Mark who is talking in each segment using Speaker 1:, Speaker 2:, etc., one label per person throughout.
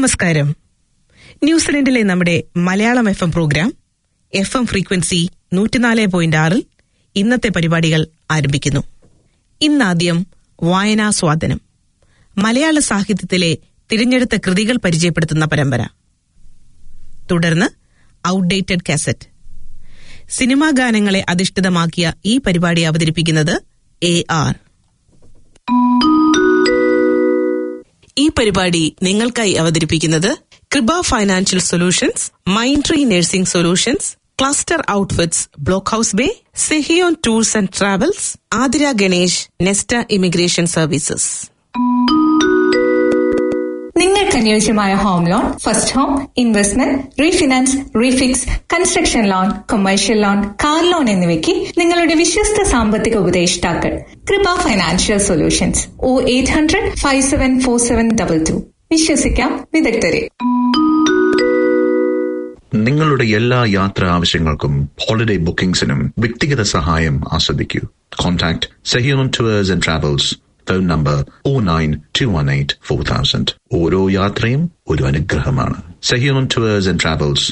Speaker 1: നമസ്കാരം ന്യൂസിലൻഡിലെ നമ്മുടെ Malayalam F M program F M frequency നൂറ്റിനാല് പോയിന്റ് ആറിൽ ഇന്നത്തെ പരിപാടികൾ ആരംഭിക്കുന്നു ഇന്നാദ്യം വായനാസ്വാദനം മലയാള സാഹിത്യത്തിലെ തിരഞ്ഞെടുത്ത കൃതികൾ പരിചയപ്പെടുത്തുന്ന പരമ്പര തുടർന്ന് ഔട്ട്ഡേറ്റഡ് കാസറ്റ് സിനിമാ ഗാനങ്ങളെ അധിഷ്ഠിതമാക്കിയ ഈ പരിപാടി അവതരിപ്പിക്കുന്നത് എ ആർ ഈ പരിപാടി നിങ്ങൾക്കായി അവതരിപ്പിക്കുന്നത് കൃപ financial solutions mind tree nursing solutions cluster outfits block house bay Sehion tours and travels Athira Ganesh Nesta immigration services
Speaker 2: നിങ്ങൾക്ക് അനുയോജ്യമായ home loan first home investment refinance refix construction loan commercial loan car loan എന്നിവയ്ക്ക് നിങ്ങളുടെ വിശ്വസ്ത സാമ്പത്തിക ഉപദേഷ്ടാക്കൾ കൃപ financial solutions O eight hundred five seven four seven double two വിശ്വസിക്കാം വിദഗ്ധരെ
Speaker 3: നിങ്ങളുടെ എല്ലാ യാത്രാ ആവശ്യങ്ങൾക്കും ഹോളിഡേ ബുക്കിംഗ്സിനും വ്യക്തിഗത സഹായം ആസ്വദിക്കൂ contact Sehion tours and travels phone number o nine two one eight four thousand ഓരോ യാത്രയും ഒരു അനുഗ്രഹമാണ് സഹിയോൺ ടൂവേഴ്സ് ആൻഡ് ട്രാവൽസ്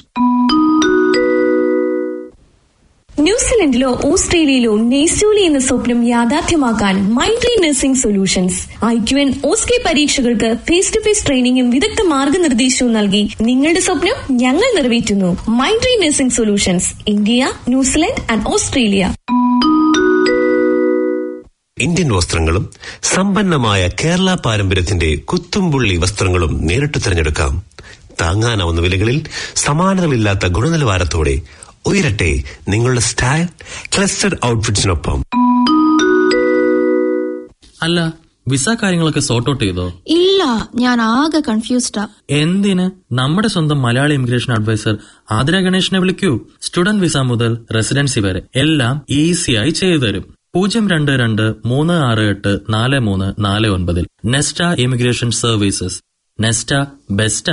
Speaker 4: ന്യൂസിലൻഡിലോ ഓസ്ട്രേലിയയിലോ നെയ്സൂലി എന്ന സ്വപ്നം യാഥാർത്ഥ്യമാക്കാൻ mind tree nursing solutions I Q N OSCE പരീക്ഷകൾക്ക് ഫേസ് ടു ഫേസ് ട്രെയിനിങ്ങും വിദഗ്ധ മാർഗനിർദ്ദേശവും നൽകി നിങ്ങളുടെ സ്വപ്നം ഞങ്ങൾ നിറവേറ്റുന്നു mind tree nursing solutions India New Zealand and Australia
Speaker 5: Indian വസ്ത്രങ്ങളും സമ്പന്നമായ കേരള പാരമ്പര്യത്തിന്റെ കുത്തുംപുള്ളി വസ്ത്രങ്ങളും നേരിട്ട് തിരഞ്ഞെടുക്കാം താങ്ങാനാവുന്ന വിലകളിൽ സമാനതകളില്ലാത്ത ഗുണനിലവാരത്തോടെ ഉയരട്ടെ നിങ്ങളുടെ സ്റ്റൈൽ ക്ലസ്റ്റർ ഔട്ട്ഫിറ്റ്സിനൊപ്പം
Speaker 6: അല്ല വിസ കാര്യങ്ങളൊക്കെ സോർട്ട് ഔട്ട് ചെയ്തോ
Speaker 7: ഇല്ല ഞാൻ ആകെ കൺഫ്യൂസ്ഡാ
Speaker 6: എന്തിന് നമ്മുടെ സ്വന്തം മലയാളി ഇമിഗ്രേഷൻ അഡ്വൈസർ ആതിര ഗണേഷിനെ വിളിക്കൂ സ്റ്റുഡന്റ് വിസ മുതൽ റെസിഡൻസി വരെ എല്ലാം ഈസിയായി ചെയ്തു തരും പൂജ്യം രണ്ട് രണ്ട് മൂന്ന് ആറ് എട്ട് നാല് മൂന്ന് നാല് ഒൻപതിൽ Nesta immigration services Nesta best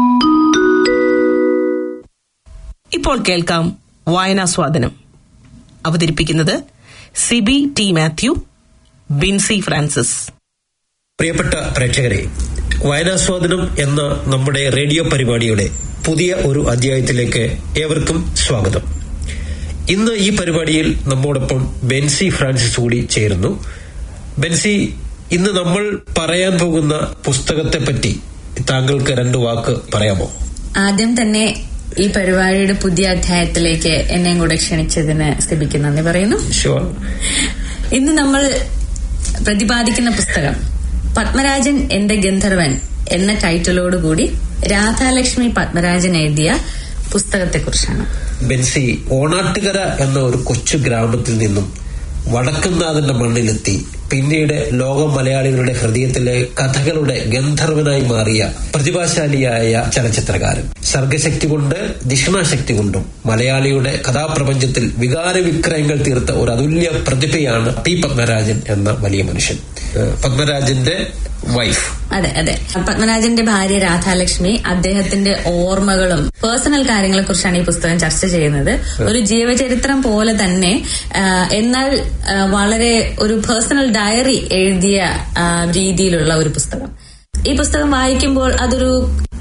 Speaker 1: ഇപ്പോൾ കേൾക്കാം വായനാസ്വാദനം അവതരിപ്പിക്കുന്നത് സിബി ടി മാത്യു ബിൻസി ഫ്രാൻസിസ്
Speaker 8: പ്രിയപ്പെട്ട പ്രേക്ഷകരെ വായനാസ്വാദനം എന്ന നമ്മുടെ റേഡിയോ പരിപാടിയുടെ പുതിയ ഒരു അധ്യായത്തിലേക്ക് ഏവർക്കും സ്വാഗതം ഇന്ന് ഈ പരിപാടിയിൽ നമ്മോടൊപ്പം ബെൻസി ഫ്രാൻസിസ് കൂടി ചേരുന്നു ബെൻസി ഇന്ന് നമ്മൾ പറയാൻ പോകുന്ന പുസ്തകത്തെ പറ്റി താങ്കൾക്ക് രണ്ട് വാക്ക് പറയാമോ
Speaker 9: ആദ്യം തന്നെ ഈ പരിപാടിയുടെ പുതിയ അധ്യായത്തിലേക്ക് എന്നെയും കൂടെ ക്ഷണിച്ചതിന് സ്ഥിതിക്ക് നന്ദി പറയുന്നു
Speaker 8: ഷുവർ
Speaker 9: ഇന്ന് നമ്മൾ പ്രതിപാദിക്കുന്ന പുസ്തകം പത്മരാജൻ എന്റെ ഗന്ധർവൻ എന്ന ടൈറ്റിലോടുകൂടി രാധാലക്ഷ്മി പത്മരാജൻ എഴുതിയ പുസ്തകത്തെക്കുറിച്ചാണ്
Speaker 8: ബെൻസി ഓണാട്ടുകര എന്ന ഒരു കൊച്ചു ഗ്രാമത്തിൽ നിന്നും വടക്കുന്നാഥന്റെ മണ്ണിലെത്തി പിന്നീട് ലോക മലയാളികളുടെ ഹൃദയത്തിലെ കഥകളുടെ ഗന്ധർവനായി മാറിയ പ്രതിഭാശാലിയായ ചലച്ചിത്രകാരൻ സർഗശക്തി കൊണ്ട് ദിഷണാശക്തി കൊണ്ടും മലയാളിയുടെ കഥാപ്രപഞ്ചത്തിൽ വികാര വിക്രയങ്ങൾ തീർത്ത ഒരു അതുല്യ പ്രതിഭയാണ് പി പത്മരാജൻ എന്ന വലിയ മനുഷ്യൻ ഏഹ് പത്മരാജന്റെ വൈഫ്
Speaker 9: അതെ അതെ പത്മരാജന്റെ ഭാര്യ രാധാലക്ഷ്മി അദ്ദേഹത്തിന്റെ ഓർമ്മകളും പേഴ്സണൽ കാര്യങ്ങളെ കുറിച്ചാണ് ഈ പുസ്തകം ചർച്ച ചെയ്യുന്നത് ഒരു ജീവചരിത്രം പോലെ തന്നെ ആ, എന്നാൽ ആ, വളരെ ഒരു പേഴ്സണൽ ഡയറി എഴുതിയ ആ, രീതിയിലുള്ള ഒരു പുസ്തകം ഈ പുസ്തകം വായിക്കുമ്പോൾ അതൊരു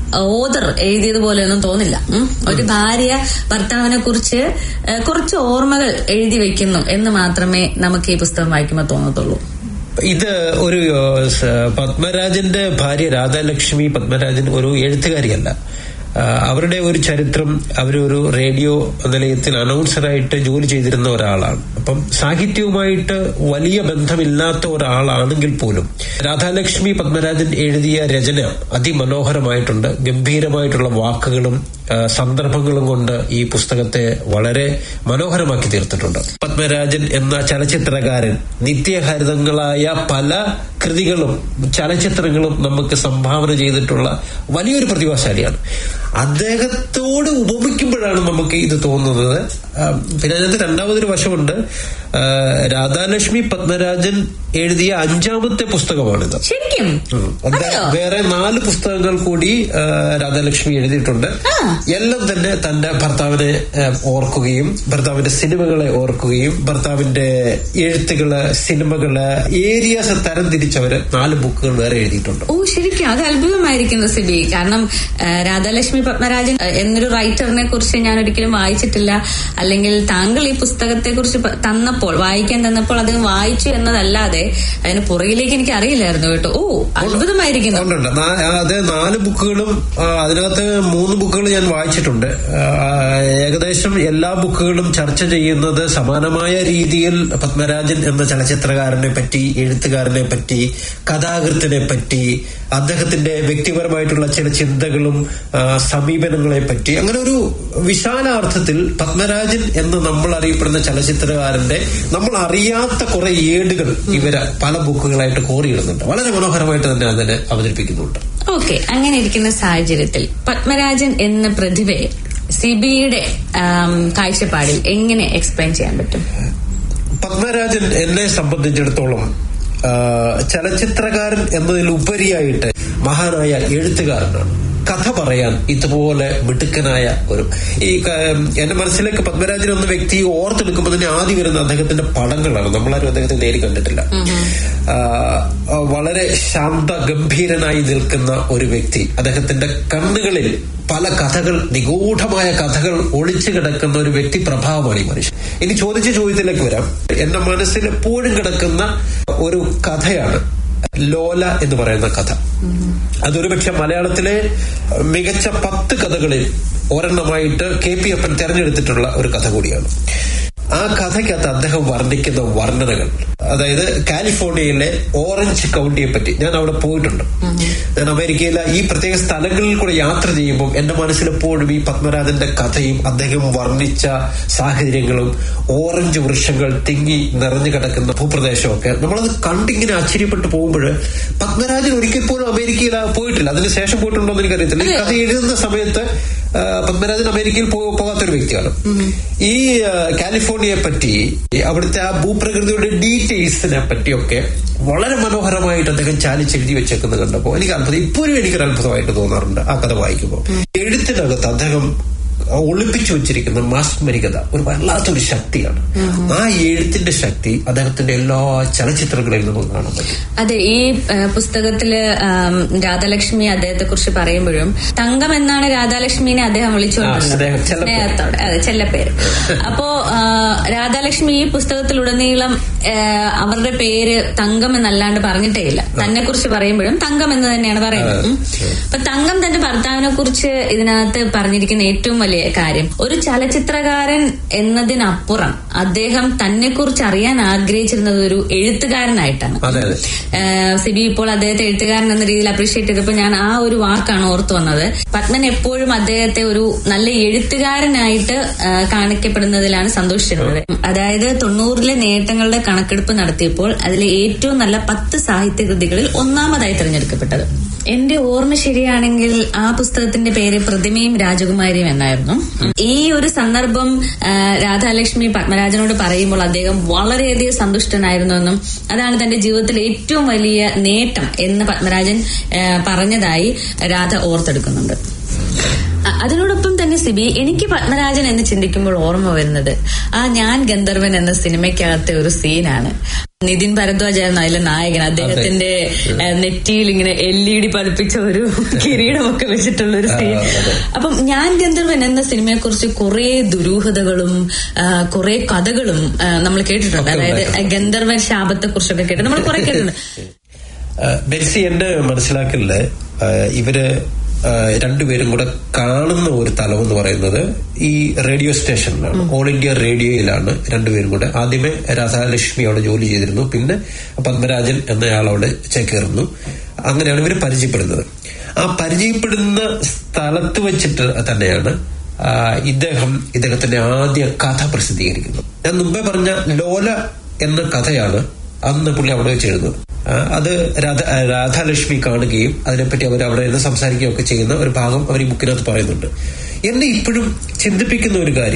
Speaker 9: ഓദർ എഴുതിയതുപോലെയൊന്നും തോന്നില്ല ഉം. ഒരു ഭാര്യ ഭർത്താവിനെ കുറിച്ച് ആ, കുറച്ച് ഓർമ്മകൾ എഴുതി വെക്കുന്നു എന്ന് മാത്രമേ നമുക്ക് ഈ പുസ്തകം വായിക്കുമ്പോൾ തോന്നത്തുള്ളൂ
Speaker 8: ഇത് ഒരു ഏഹ്, സ- പത്മരാജന്റെ ഭാര്യ രാധാലക്ഷ്മി പത്മരാജൻ ഒരു എഴുത്തുകാരിയല്ല ആ, അവരുടെ ഒരു ചരിത്രം അവരൊരു റേഡിയോ നിലയത്തിൽ അനൗൺസറായിട്ട് ജോലി ചെയ്തിരുന്ന ഒരാളാണ് അപ്പം സാഹിത്യവുമായിട്ട് വലിയ ബന്ധമില്ലാത്ത ഒരാളാണെങ്കിൽ പോലും രാധാലക്ഷ്മി പത്മരാജൻ എഴുതിയ രചന അതിമനോഹരമായിട്ടുണ്ട് ഗംഭീരമായിട്ടുള്ള വാക്കുകളും ആ, സന്ദർഭങ്ങളും കൊണ്ട് ഈ പുസ്തകത്തെ വളരെ മനോഹരമാക്കി തീർത്തിട്ടുണ്ട് പത്മരാജൻ എന്ന ചലച്ചിത്രകാരൻ നിത്യഹരിതങ്ങളായ പല കൃതികളും ചലച്ചിത്രങ്ങളും നമുക്ക് സംഭാവന ചെയ്തിട്ടുള്ള വലിയൊരു പ്രതിഭാശാലിയാണ് അദ്ദേഹത്തോട് ഉപമിക്കുമ്പോഴാണ് നമുക്ക് ഇത് തോന്നുന്നത് ആ, പിന്നെ അതിനകത്ത് രണ്ടാമതൊരു വശമുണ്ട് ആ, രാധാലക്ഷ്മി പത്മരാജൻ എഴുതിയ അഞ്ചാമത്തെ പുസ്തകമാണിത്
Speaker 9: ശരിക്കും
Speaker 8: ഉം. അത് വേറെ നാല് പുസ്തകങ്ങൾ കൂടി ആ, രാധാലക്ഷ്മി എഴുതിയിട്ടുണ്ട് എല്ലാം തന്നെ തന്റെ ഭർത്താവിനെ ആ, ഓർക്കുകയും ഭർത്താവിന്റെ സിനിമകളെ ഓർക്കുകയും ഭർത്താവിന്റെ എഴുത്തുകള് സിനിമകള് ഏരിയാസ് തരം തിരിച്ചവര് നാല് ബുക്കുകൾ വേറെ എഴുതിയിട്ടുണ്ട്
Speaker 9: ഓ ശരിക്കും അത് അത്ഭുതമായിരിക്കുന്നു സിബി കാരണം ആ, രാധാലക്ഷ്മി പത്മരാജൻ ആ, എന്നൊരു റൈറ്ററിനെ കുറിച്ച് ഞാൻ ഒരിക്കലും വായിച്ചിട്ടില്ല അല്ലെങ്കിൽ താങ്കൾ ഈ പുസ്തകത്തെ കുറിച്ച് തന്നപ്പോൾ വായിക്കാൻ തന്നപ്പോൾ അത് വായിച്ചു എന്നതല്ലാതെ അതിന് പുറകിലേക്ക് എനിക്ക് അറിയില്ലായിരുന്നു കേട്ടോ ഓ അത്ഭുതമായിരിക്കുന്നു
Speaker 8: ഉണ്ട് നാ- അത് നാല് ബുക്കുകളും ആ, അതിനകത്ത് മൂന്ന് ബുക്കുകൾ ഞാൻ വായിച്ചിട്ടുണ്ട് ആ, ഏകദേശം എല്ലാ ബുക്കുകളും ചർച്ച ചെയ്യുന്നത് സമാനമായ രീതിയിൽ പത്മരാജൻ എന്ന ചലച്ചിത്രകാരനെ പറ്റി എഴുത്തുകാരനെ പറ്റി കഥാകൃത്തിനെ പറ്റി അദ്ദേഹത്തിന്റെ വ്യക്തിപരമായിട്ടുള്ള ചില ചിന്തകളും ആ, സമീപനങ്ങളെ പറ്റി അങ്ങനെ ഒരു വിശാലാർത്ഥത്തിൽ പത്മരാജൻ എന്ന് നമ്മൾ അറിയപ്പെടുന്ന ചലച്ചിത്രകാരന്റെ നമ്മൾ അറിയാത്ത കുറെ ഏടുകൾ ഇവര് പല ബുക്കുകളായിട്ട് കോറിയിടുന്നുണ്ട് വളരെ മനോഹരമായിട്ട് തന്നെ അതിനെ അവതരിപ്പിക്കുന്നുണ്ട്
Speaker 9: ഓക്കെ അങ്ങനെ ഇരിക്കുന്ന സാഹചര്യത്തിൽ പത്മരാജൻ എന്ന പ്രതിഭയെ സിബിയുടെ ആം, കാഴ്ചപ്പാടിൽ എങ്ങനെ എക്സ്പ്ലെയിൻ ചെയ്യാൻ പറ്റും
Speaker 8: പത്മരാജൻ എന്നെ സംബന്ധിച്ചിടത്തോളം ആ, ചലച്ചിത്രകാരൻ എന്നതിലുപരിയായിട്ട് മഹാനായ എഴുത്തുകാരനാണ് കഥ പറയാൻ ഇതുപോലെ മിടുക്കനായ ഒരു ഈ ക- എന്റെ മനസ്സിലേക്ക് പത്മരാജൻ എന്ന വ്യക്തി ഓർത്തെടുക്കുമ്പോൾ തന്നെ ആദ്യം വരുന്ന അദ്ദേഹത്തിന്റെ പടങ്ങളാണ് നമ്മളാരും അദ്ദേഹത്തെ നേരി കണ്ടിട്ടില്ല ആ, ആ, വളരെ ശാന്ത ഗംഭീരനായി നിൽക്കുന്ന ഒരു വ്യക്തി അദ്ദേഹത്തിന്റെ കണ്ണുകളിൽ പല കഥകൾ നിഗൂഢമായ കഥകൾ ഒളിച്ചു കിടക്കുന്ന ഒരു വ്യക്തി പ്രഭാവമാണ് ഈ മനുഷ്യൻ ഇനി ചോദിച്ച ചോദ്യത്തിലേക്ക് വരാം എന്റെ മനസ്സിൽ എപ്പോഴും കിടക്കുന്ന ഒരു കഥയാണ് ലോല എന്ന് പറയുന്ന കഥ അതൊരു പക്ഷെ മലയാളത്തിലെ മികച്ച പത്ത് കഥകളിൽ ഒരെണ്ണമായിട്ട് കെ പി അപ്പൻ തെരഞ്ഞെടുത്തിട്ടുള്ള ഒരു കഥ കൂടിയാണ് ആ കഥയ്ക്കകത്ത് അദ്ദേഹം വർണ്ണിക്കുന്ന വർണ്ണനകൾ അതായത് കാലിഫോർണിയയിലെ ഓറഞ്ച് കൗണ്ടിയെ പറ്റി ഞാൻ അവിടെ പോയിട്ടുണ്ട് ഞാൻ അമേരിക്കയിലെ ഈ പ്രത്യേക സ്ഥലങ്ങളിൽ കൂടെ യാത്ര ചെയ്യുമ്പോൾ എന്റെ മനസ്സിൽ എപ്പോഴും ഈ പത്മരാജന്റെ കഥയും അദ്ദേഹം വർണ്ണിച്ച സാഹചര്യങ്ങളും ഓറഞ്ച് വൃക്ഷങ്ങൾ തിങ്ങി നിറഞ്ഞു കിടക്കുന്ന ഭൂപ്രദേശമൊക്കെ നമ്മളത് കണ്ടിങ്ങനെ ആശ്ചര്യപ്പെട്ടു പോകുമ്പോൾ പത്മരാജൻ ഒരിക്കൽ പോലും അമേരിക്കയിൽ പോയിട്ടില്ല അതിനുശേഷം പോയിട്ടുണ്ടോ എന്ന് എനിക്കറിയത്തില്ല ഈ കഥ എഴുതുന്ന സമയത്ത് ആ, പത്മരാജൻ അമേരിക്കയിൽ പോ- പോകാത്തൊരു വ്യക്തിയാണ് ഈ ആ, കാലിഫോർണിയയെ പറ്റി അവിടുത്തെ ആ ഭൂപ്രകൃതിയുടെ ഡീറ്റെയിൽസിനെ പറ്റിയൊക്കെ വളരെ മനോഹരമായിട്ട് അദ്ദേഹം ചാലിച്ചെഴുതി വെച്ചേക്കുന്നത് കണ്ടപ്പോൾ എനിക്ക് അത്ഭുതം ഇപ്പോഴും എനിക്കൊരു അത്ഭുതമായിട്ട് തോന്നാറുണ്ട് ആ കഥ വായിക്കുമ്പോൾ എഴുത്തിനകത്ത് അദ്ദേഹം ഒളിപ്പിച്ചു വെച്ചിരിക്കുന്ന മാസ്മരികത ഒരു വല്ലാത്തൊരു ശക്തിയാണ് ആ എഴുത്തിന്റെ ശക്തി അദ്ദേഹത്തിന്റെ എല്ലാ ചലച്ചിത്രങ്ങളിലും നമുക്ക് കാണാൻ പറ്റും
Speaker 9: അതെ ഈ ആ, പുസ്തകത്തില് ആം, രാധാലക്ഷ്മി അദ്ദേഹത്തെ കുറിച്ച് പറയുമ്പോഴും തങ്കം എന്നാണ് രാധാലക്ഷ്മിനെ അദ്ദേഹം
Speaker 8: ആ,
Speaker 9: വിളിച്ചുകൊണ്ടിരുന്നത്
Speaker 8: സ്നേഹം, ചെല്ലപ്പേര്.
Speaker 9: സ്നേഹത്തോടെ അതെ ചെല്ലപ്പേര് അപ്പോ ആ, രാധാലക്ഷ്മി ഈ പുസ്തകത്തിലുടനീളം ആ, അവരുടെ പേര് തങ്കം എന്നല്ലാണ്ട് പറഞ്ഞിട്ടേ ഇല്ല തന്നെ കുറിച്ച് പറയുമ്പോഴും തങ്കം എന്ന് തന്നെയാണ് പറയുന്നത് ഉം. അപ്പൊ തങ്കം തന്റെ ഭർത്താവിനെ കുറിച്ച് ഇതിനകത്ത് പറഞ്ഞിരിക്കുന്ന ഏറ്റവും വലിയ കാര്യം ഒരു ചലച്ചിത്രകാരൻ എന്നതിനപ്പുറം അദ്ദേഹം തന്നെ കുറിച്ച് അറിയാൻ ആഗ്രഹിച്ചിരുന്നത് ഒരു എഴുത്തുകാരനായിട്ടാണ്
Speaker 8: അതെ അതെ
Speaker 9: ഏഹ് സിബി ഇപ്പോൾ അദ്ദേഹത്തെ എഴുത്തുകാരൻ എന്ന രീതിയിൽ അപ്രീഷിയേറ്റ് ചെയ്തപ്പോൾ ഞാൻ ആ ഒരു വാക്കാണ് ഓർത്തു വന്നത് പത്മൻ എപ്പോഴും അദ്ദേഹത്തെ ഒരു നല്ല എഴുത്തുകാരനായിട്ട് ഏഹ് കാണിക്കപ്പെടുന്നതിലാണ് സന്തോഷിച്ചിരുന്നത് അതായത് തൊണ്ണൂറിലെ നേട്ടങ്ങളുടെ കണക്കെടുപ്പ് നടത്തിയപ്പോൾ അതിലെ ഏറ്റവും നല്ല പത്ത് സാഹിത്യകൃതികളിൽ ഒന്നാമതായി തിരഞ്ഞെടുക്കപ്പെട്ടത് എന്റെ ഓർമ്മ ശരിയാണെങ്കിൽ ആ പുസ്തകത്തിന്റെ പേര് പ്രതിമയും രാജകുമാരിയും എന്നായിരുന്നു ഈ ഒരു സന്ദർഭം ആ, രാധാലക്ഷ്മി പത്മരാജനോട് പറയുമ്പോൾ അദ്ദേഹം വളരെയധികം സന്തുഷ്ടനായിരുന്നു എന്നും അതാണ് തന്റെ ജീവിതത്തിലെ ഏറ്റവും വലിയ നേട്ടം എന്ന് പത്മരാജൻ ആ, പറഞ്ഞതായി രാധ ഓർത്തെടുക്കുന്നുണ്ട് അ- അതിനോടൊപ്പം തന്നെ സിബി എനിക്ക് പത്മരാജൻ എന്ന് ചിന്തിക്കുമ്പോൾ ഓർമ്മ വരുന്നത് ആ ഞാൻ ഗന്ധർവൻ എന്ന സിനിമയ്ക്കകത്തെ ഒരു സീനാണ് നിതിൻ ഭരദ്വാജ് ആയിരുന്നു അതിലെ നായകൻ അദ്ദേഹത്തിന്റെ ഏഹ്, നെറ്റിയിൽ ഇങ്ങനെ എൽ ഇ ഡി പതിപ്പിച്ച ഒരു കിരീടമൊക്കെ വെച്ചിട്ടുള്ള ഒരു സീൻ അപ്പം ഞാൻ ഗന്ധർവൻ എന്ന സിനിമയെ കുറിച്ച് കുറെ ദുരൂഹതകളും കുറെ കഥകളും ആ, നമ്മൾ കേട്ടിട്ടുണ്ട് അതായത് ഗന്ധർവൻ ശാപത്തെ കുറിച്ചൊക്കെ കേട്ട് നമ്മൾ കുറെ കേട്ടിട്ടുണ്ട്
Speaker 8: ആ, ബെൻസി എന്റെ മനസ്സിലാക്കലില് ആ, ഇവര് ആ, രണ്ടുപേരും കൂടെ കാണുന്ന ഒരു തലം എന്ന് പറയുന്നത് ഈ റേഡിയോ സ്റ്റേഷനിലാണ് ഓൾ ഇന്ത്യ റേഡിയോയിലാണ് രണ്ടുപേരും കൂടെ ആദ്യമേ രാധാലക്ഷ്മി അവിടെ ജോലി ചെയ്തിരുന്നു പിന്നെ പത്മരാജൻ എന്നയാൾ അവിടെ ചേക്കേറുന്നു അങ്ങനെയാണ് ഇവർ പരിചയപ്പെടുന്നത് ആ പരിചയപ്പെടുന്ന സ്ഥലത്ത് വെച്ചിട്ട് തന്നെയാണ് ആ, ഇദ്ദേഹം ഇദ്ദേഹത്തിന്റെ ആദ്യ കഥ പ്രസിദ്ധീകരിക്കുന്നത് ഞാൻ മുമ്പേ പറഞ്ഞ ലോല എന്ന കഥയാണ് അന്ന് പുള്ളി അവിടെ വെച്ച് എഴുതുന്നത് ആ, അത് രാധ ആ, രാധാലക്ഷ്മി കാണുകയും അതിനെപ്പറ്റി അവർ അവിടെ ഇരുന്ന് സംസാരിക്കുകയും ഒക്കെ ചെയ്യുന്ന ഒരു ഭാഗം അവർ ഈ ബുക്കിനകത്ത് പറയുന്നുണ്ട് എന്നെ ഇപ്പോഴും ചിന്തിപ്പിക്കുന്ന ഒരു കാര്യം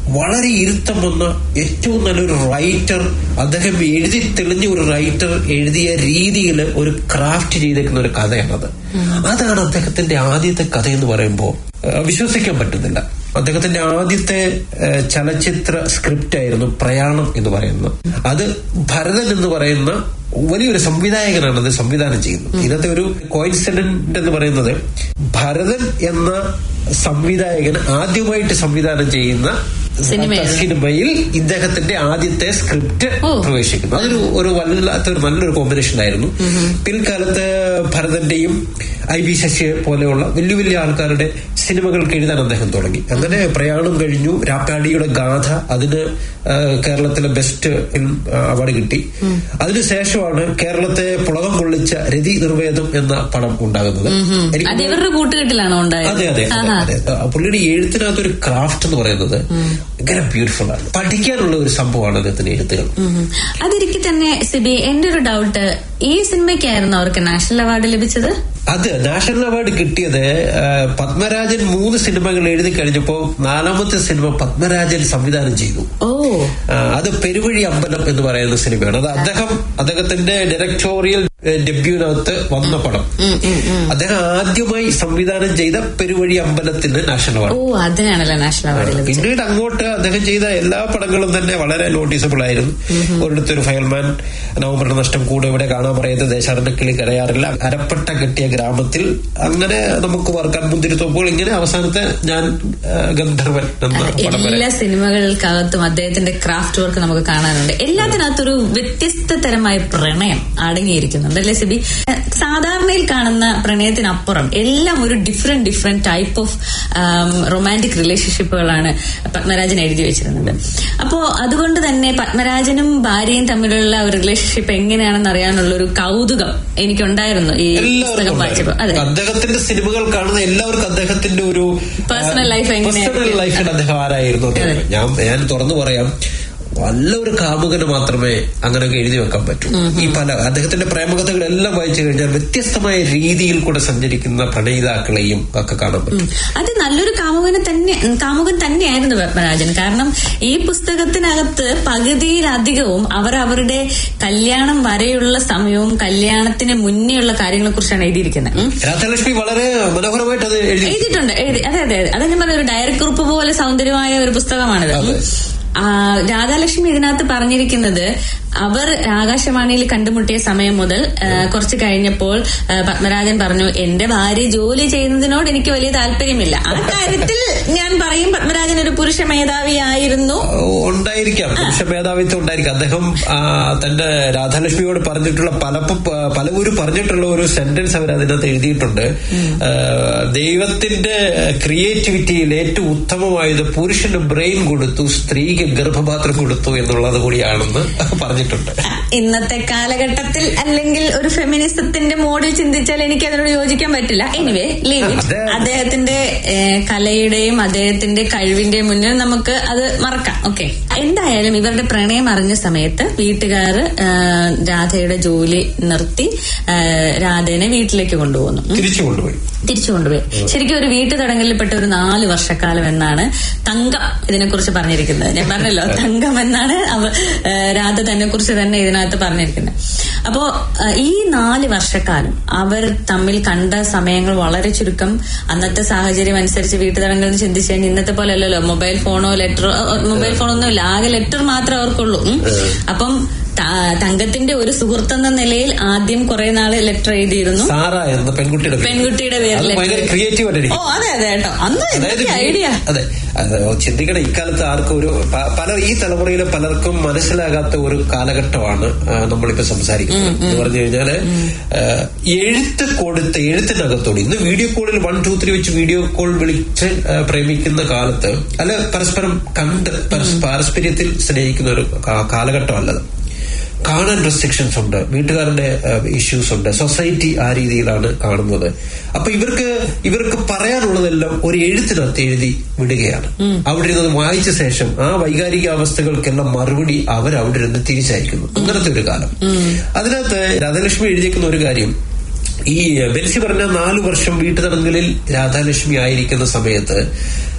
Speaker 8: വളരെ ഇരുത്തം വന്ന ഏറ്റവും നല്ലൊരു റൈറ്റർ അദ്ദേഹം എഴുതി തെളിഞ്ഞ ഒരു റൈറ്റർ എഴുതിയ രീതിയിൽ ഒരു ക്രാഫ്റ്റ് ചെയ്തേക്കുന്ന ഒരു കഥയാണത് അതാണ് അദ്ദേഹത്തിന്റെ ആദ്യത്തെ കഥ എന്ന് പറയുമ്പോൾ വിശ്വസിക്കാൻ പറ്റുന്നില്ല അദ്ദേഹത്തിന്റെ ആദ്യത്തെ ഏഹ്, ചലച്ചിത്ര സ്ക്രിപ്റ്റ് ആയിരുന്നു പ്രയാണം എന്ന് പറയുന്നത് അത് ഭരതൻ എന്ന് പറയുന്ന വലിയൊരു സംവിധായകനാണ് അത് സംവിധാനം ചെയ്യുന്നത് ഇന്നത്തെ ഒരു കോയിൻസിഡന്റ് എന്ന് പറയുന്നത് ഭരതൻ എന്ന സംവിധായകൻ ആദ്യമായിട്ട് സംവിധാനം ചെയ്യുന്ന
Speaker 9: സിനിമയാണ്.
Speaker 8: സിനിമയിൽ ഇദ്ദേഹത്തിന്റെ ആദ്യത്തെ സ്ക്രിപ്റ്റ് പ്രവേശിക്കുന്നു അതൊരു ഒരു വല്ലാത്തൊരു നല്ലൊരു കോമ്പിനേഷൻ ആയിരുന്നു പിൽക്കാലത്ത് ഭരതന്റെയും ഐ ബി ശശിയെ പോലെയുള്ള വലിയ വലിയ ആൾക്കാരുടെ സിനിമകൾക്ക് എഴുതാൻ അദ്ദേഹം തുടങ്ങി അങ്ങനെ പ്രയാണം കഴിഞ്ഞു രാപ്പാടിയുടെ ഗാഥ അതിന് ആ, കേരളത്തിലെ ബെസ്റ്റ് ഫിലിം അവാർഡ് കിട്ടി അതിനുശേഷമാണ് കേരളത്തെ പുളകം കൊള്ളിച്ച രതി നിർവേദം എന്ന പടം ഉണ്ടാകുന്നത് എനിക്ക്
Speaker 9: അത് ഇവരുടെ കൂട്ടുകെട്ടിലാണോ ഉണ്ടായത്
Speaker 8: അതെ അതെ അതെ,
Speaker 9: ആഹാ.
Speaker 8: അതെ ആ, പുള്ളിയുടെ എഴുത്തിനകത്ത് ഒരു ക്രാഫ്റ്റ് എന്ന് പറയുന്നത് ഭയങ്കര ബ്യൂട്ടിഫുൾ ആണ് പഠിക്കാനുള്ള ഒരു സംഭവമാണ് അദ്ദേഹത്തിന്റെ എഴുത്തുകൾ
Speaker 9: ഉം. അതിരിക്കെ തന്നെ സിബി എന്റെ ഒരു ഡൗട്ട് ഈ സിനിമയ്ക്കായിരുന്നു അവർക്ക് നാഷണൽ അവാർഡ് ലഭിച്ചത്
Speaker 8: അത് നാഷണൽ അവാർഡ് കിട്ടിയത് ആ, പത്മരാജൻ മൂന്ന് സിനിമകൾ എഴുതി കഴിഞ്ഞപ്പോ നാലാമത്തെ സിനിമ പത്മരാജൻ സംവിധാനം ചെയ്തു
Speaker 9: ഓ
Speaker 8: ആ, അത് പെരുവഴി അമ്പലം എന്ന് പറയുന്ന സിനിമയാണ് അത് അദ്ദേഹം അദ്ദേഹത്തിന്റെ ഡയറക്ടോറിയൽ ഡെബ്യൂനകത്ത് വന്ന പടം അദ്ദേഹം ആദ്യമായി സംവിധാനം ചെയ്ത പെരുവഴി അമ്പലത്തിന് നാഷണൽ
Speaker 9: ഓ
Speaker 8: അവാർഡ്
Speaker 9: അതിനാണല്ലോ നാഷണൽ അവാർഡ് ലഭിച്ചത്
Speaker 8: പിന്നീട് അങ്ങോട്ട് അദ്ദേഹം ചെയ്ത എല്ലാ പടങ്ങളും തന്നെ വളരെ നോട്ടീസബിൾ ആയിരുന്നു ഒരിടത്തൊരു ഫയൽമാൻ നവംബറിന്റെ നഷ്ടം കൂടെ ഇവിടെ കാണാൻ പറയുന്നത് ദേശാടനക്കിളി കരയാറില്ല അരപ്പെട്ട കെട്ടിയ ഗ്രാമത്തിൽ അങ്ങനെ നമുക്ക് വർക്കാൻ മുന്തിരിത്തോപ്പുകൾ ഇങ്ങനെ അവസാനത്തെ ഞാൻ ആ, ഗന്ധർവൻ എന്ന പടം വരെ
Speaker 9: എല്ലാ സിനിമകൾക്കകത്തും അദ്ദേഹത്തിന്റെ ക്രാഫ്റ്റ് വർക്ക് നമുക്ക് കാണാനുണ്ട് എല്ലാത്തിനകത്തൊരു വ്യത്യസ്ത തരമായ പ്രണയം അടങ്ങിയിരിക്കുന്നുണ്ട് അല്ലേ സിബി സാധാരണയിൽ കാണുന്ന പ്രണയത്തിനപ്പുറം എല്ലാം ഒരു different different type of romantic റിലേഷൻഷിപ്പുകളാണ് പത്മരാജൻ എഴുതി വെച്ചിരുന്നത് അപ്പോ അതുകൊണ്ട് തന്നെ പത്മരാജനും ഭാര്യയും തമ്മിലുള്ള ഒരു റിലേഷൻഷിപ്പ് എങ്ങനെയാണെന്ന് അറിയാനുള്ള ഒരു കൗതുകം എനിക്കുണ്ടായിരുന്നു ഈ പുസ്തകം വായിച്ചപ്പോൾ അതെ
Speaker 8: അദ്ദേഹത്തിന്റെ സിനിമകൾ കാണുന്ന എല്ലാവർക്കും അദ്ദേഹത്തിന്റെ ഒരു
Speaker 9: Personal life എങ്ങനെയായിരുന്നു?
Speaker 8: പേഴ്സണൽ ലൈഫിൽ അദ്ദേഹം ആരായിരുന്നു അദ്ദേഹം. ഞാൻ ഞാൻ തുറന്നു പറയാം വല്ല ഒരു കാമുകന് മാത്രമേ അങ്ങനെയൊക്കെ എഴുതി വെക്കാൻ പറ്റൂ ഈ പല അദ്ദേഹത്തിന്റെ പ്രേമകഥകളെല്ലാം വായിച്ചു കഴിഞ്ഞാൽ വ്യത്യസ്തമായ രീതിയിൽ കൂടെ സഞ്ചരിക്കുന്ന പ്രണയിതാക്കളെയും ഒക്കെ കാണാൻ പറ്റും
Speaker 9: അത് നല്ലൊരു കാമുകന് തന്നെ കാമുകൻ തന്നെയായിരുന്നു പത്മരാജൻ കാരണം ഈ പുസ്തകത്തിനകത്ത് പകുതിയിലധികവും അവർ അവരുടെ കല്യാണം വരെയുള്ള സമയവും കല്യാണത്തിന് മുന്നേയുള്ള കാര്യങ്ങളെ കുറിച്ചാണ് എഴുതിയിരിക്കുന്നത് ഉം.
Speaker 8: രാധാലക്ഷ്മി വളരെ മനോഹരമായിട്ട് അത് എഴുതി
Speaker 9: എഴുതിയിട്ടുണ്ട് എഴുതി അതെ അതെ അതെ അതെ ഞാൻ പറഞ്ഞ ഒരു ഡയറി കുറിപ്പ് പോലെ സൗന്ദര്യമായ ഒരു പുസ്തകമാണിത് ഉം. ആ, രാധാലക്ഷ്മി ഇതിനകത്ത് പറഞ്ഞിരിക്കുന്നത് അവർ ആകാശവാണിയിൽ കണ്ടുമുട്ടിയ സമയം മുതൽ ആ, കുറച്ച് കഴിഞ്ഞപ്പോൾ ആ, പത്മരാജൻ പറഞ്ഞു എന്റെ ഭാര്യ ജോലി ചെയ്യുന്നതിനോട് എനിക്ക് വലിയ താല്പര്യമില്ല ആ കാര്യത്തിൽ ഞാൻ പറയും പത്മരാജൻ ഒരു പുരുഷ മേധാവിയായിരുന്നു
Speaker 8: ഉണ്ടായിരിക്കാം പുരുഷ മേധാവിത്വം ഉണ്ടായിരിക്കാം അദ്ദേഹം ആ, തന്റെ രാധാലക്ഷ്മിയോട് പറഞ്ഞിട്ടുള്ള പല പലവരും പറഞ്ഞിട്ടുള്ള ഒരു സെന്റൻസ് അവർ അതിനകത്ത് എഴുതിയിട്ടുണ്ട് ആ, ദൈവത്തിന്റെ ക്രിയേറ്റിവിറ്റിയിൽ ഏറ്റവും ഉത്തമമായത് പുരുഷന് ബ്രെയിൻ കൊടുത്തു സ്ത്രീക്ക് ഗർഭപാത്രം കൊടുത്തു എന്നുള്ളത് കൂടിയാണെന്ന് പറഞ്ഞിട്ടുണ്ട്
Speaker 9: ഇന്നത്തെ കാലഘട്ടത്തിൽ അല്ലെങ്കിൽ ഒരു ഫെമിനിസത്തിന്റെ മോഡിൽ ചിന്തിച്ചാൽ എനിക്ക് അതിനോട് യോജിക്കാൻ പറ്റില്ല എനിവേ ലീവ് ഇറ്റ് അദ്ദേഹത്തിന്റെ ഏഹ്, കലയുടെയും അദ്ദേഹത്തിന്റെ കഴിവിന്റെയും മുന്നിൽ നമുക്ക് അത് മറക്കാം ഓക്കെ എന്തായാലും ഇവരുടെ പ്രണയം അറിഞ്ഞ സമയത്ത് വീട്ടുകാർ രാധയുടെ ജോലി നിർത്തി ഏഹ്, രാധേനെ വീട്ടിലേക്ക് കൊണ്ടുപോകുന്നു ഉം.
Speaker 8: തിരിച്ചു കൊണ്ടുപോയി
Speaker 9: തിരിച്ചു കൊണ്ടുപോയി ശരിക്കും ഒരു വീട്ടു തടങ്കലിൽപ്പെട്ട ഒരു നാല് വർഷക്കാലം എന്നാണ് തങ്കം ഇതിനെക്കുറിച്ച് പറഞ്ഞിരിക്കുന്നത് ഞാൻ പറഞ്ഞല്ലോ തങ്കം എന്നാണ് അവ ഏഹ് രാധ തന്നെ കുറിച്ച് തന്നെ ഇതിനകത്ത് പറഞ്ഞിരിക്കുന്നത് അപ്പോ ഏഹ് ഈ നാല് വർഷക്കാലം അവർ തമ്മിൽ കണ്ട സമയങ്ങൾ വളരെ ചുരുക്കം അന്നത്തെ സാഹചര്യം അനുസരിച്ച് വീട്ടു തടങ്കലിൽ ചിന്തിച്ചു കഴിഞ്ഞാൽ ഇന്നത്തെ പോലെ അല്ലല്ലോ മൊബൈൽ ഫോണോ ലെറ്ററോ മൊബൈൽ ഫോണൊന്നും ഇല്ല ആകെ ലെറ്റർ മാത്രമേ അവർക്കുള്ളൂ ഉം. അപ്പം ത- തങ്കത്തിന്റെ ഒരു സുഹൃത്തെന്ന നിലയിൽ ആദ്യം കുറെ നാള് ലെറ്റർ എഴുതിയിരുന്നു
Speaker 8: സാറ എന്ന പെൺകുട്ടിയുടെ പേര്.
Speaker 9: പെൺകുട്ടിയുടെ
Speaker 8: അത്
Speaker 9: പേരിൽ
Speaker 8: ഭയങ്കര ക്രിയേറ്റീവ്
Speaker 9: ഓ
Speaker 8: ആയിട്ടായിരിക്കും
Speaker 9: അതെ അതെ കേട്ടോ അന്ന്
Speaker 8: അതായത്
Speaker 9: എന്തൊക്കെ ഐഡിയ
Speaker 8: അതെ അത് ചിന്തിക്കണം ഇക്കാലത്ത് ആർക്കും ഒരു പ- പല ഈ തലമുറയിലെ പലർക്കും മനസ്സിലാകാത്ത ഒരു കാലഘട്ടമാണ് ആ, നമ്മളിപ്പോ സംസാരിക്കുന്നത് എന്ന് പറഞ്ഞു കഴിഞ്ഞാല് ആ, എഴുത്ത് കൊടുത്ത് എഴുത്തിനകത്തോട് ഇന്ന് വീഡിയോ കോളിൽ വൺ ടു ത്രീ വെച്ച് വീഡിയോ കോൾ വിളിച്ച് ആ, പ്രേമിക്കുന്ന കാലത്ത് അല്ല പരസ്പരം കണ്ട് പരസ്- പാരസ്പര്യത്തിൽ സ്നേഹിക്കുന്ന ഒരു കാ- കാലഘട്ടമല്ലത് കാണാൻ റെസ്ട്രിക്ഷൻസ് ഉണ്ട് വീട്ടുകാരുടെ ഇഷ്യൂസ് ഉണ്ട് സൊസൈറ്റി ആ രീതിയിലാണ് കാണുന്നത് അപ്പൊ ഇവർക്ക് ഇവർക്ക് പറയാനുള്ളതെല്ലാം ഒരു എഴുത്തിനകത്ത് എഴുതി വിടുകയാണ് അവിടെ ഇരുന്നത് വായിച്ച ശേഷം ആ വൈകാരിക അവസ്ഥകൾക്കെല്ലാം മറുപടി അവർ അവിടെ ഇരുന്ന് തിരിച്ചയക്കുന്നു അങ്ങനത്തെ ഒരു കാലം അതിനകത്ത് രാധാലക്ഷ്മി എഴുതിയേക്കുന്ന ഒരു കാര്യം ഈ ബെൻസി പറഞ്ഞ നാലു വർഷം വീട്ടുതടങ്കലിൽ രാധാലക്ഷ്മി ആയിരിക്കുന്ന സമയത്ത്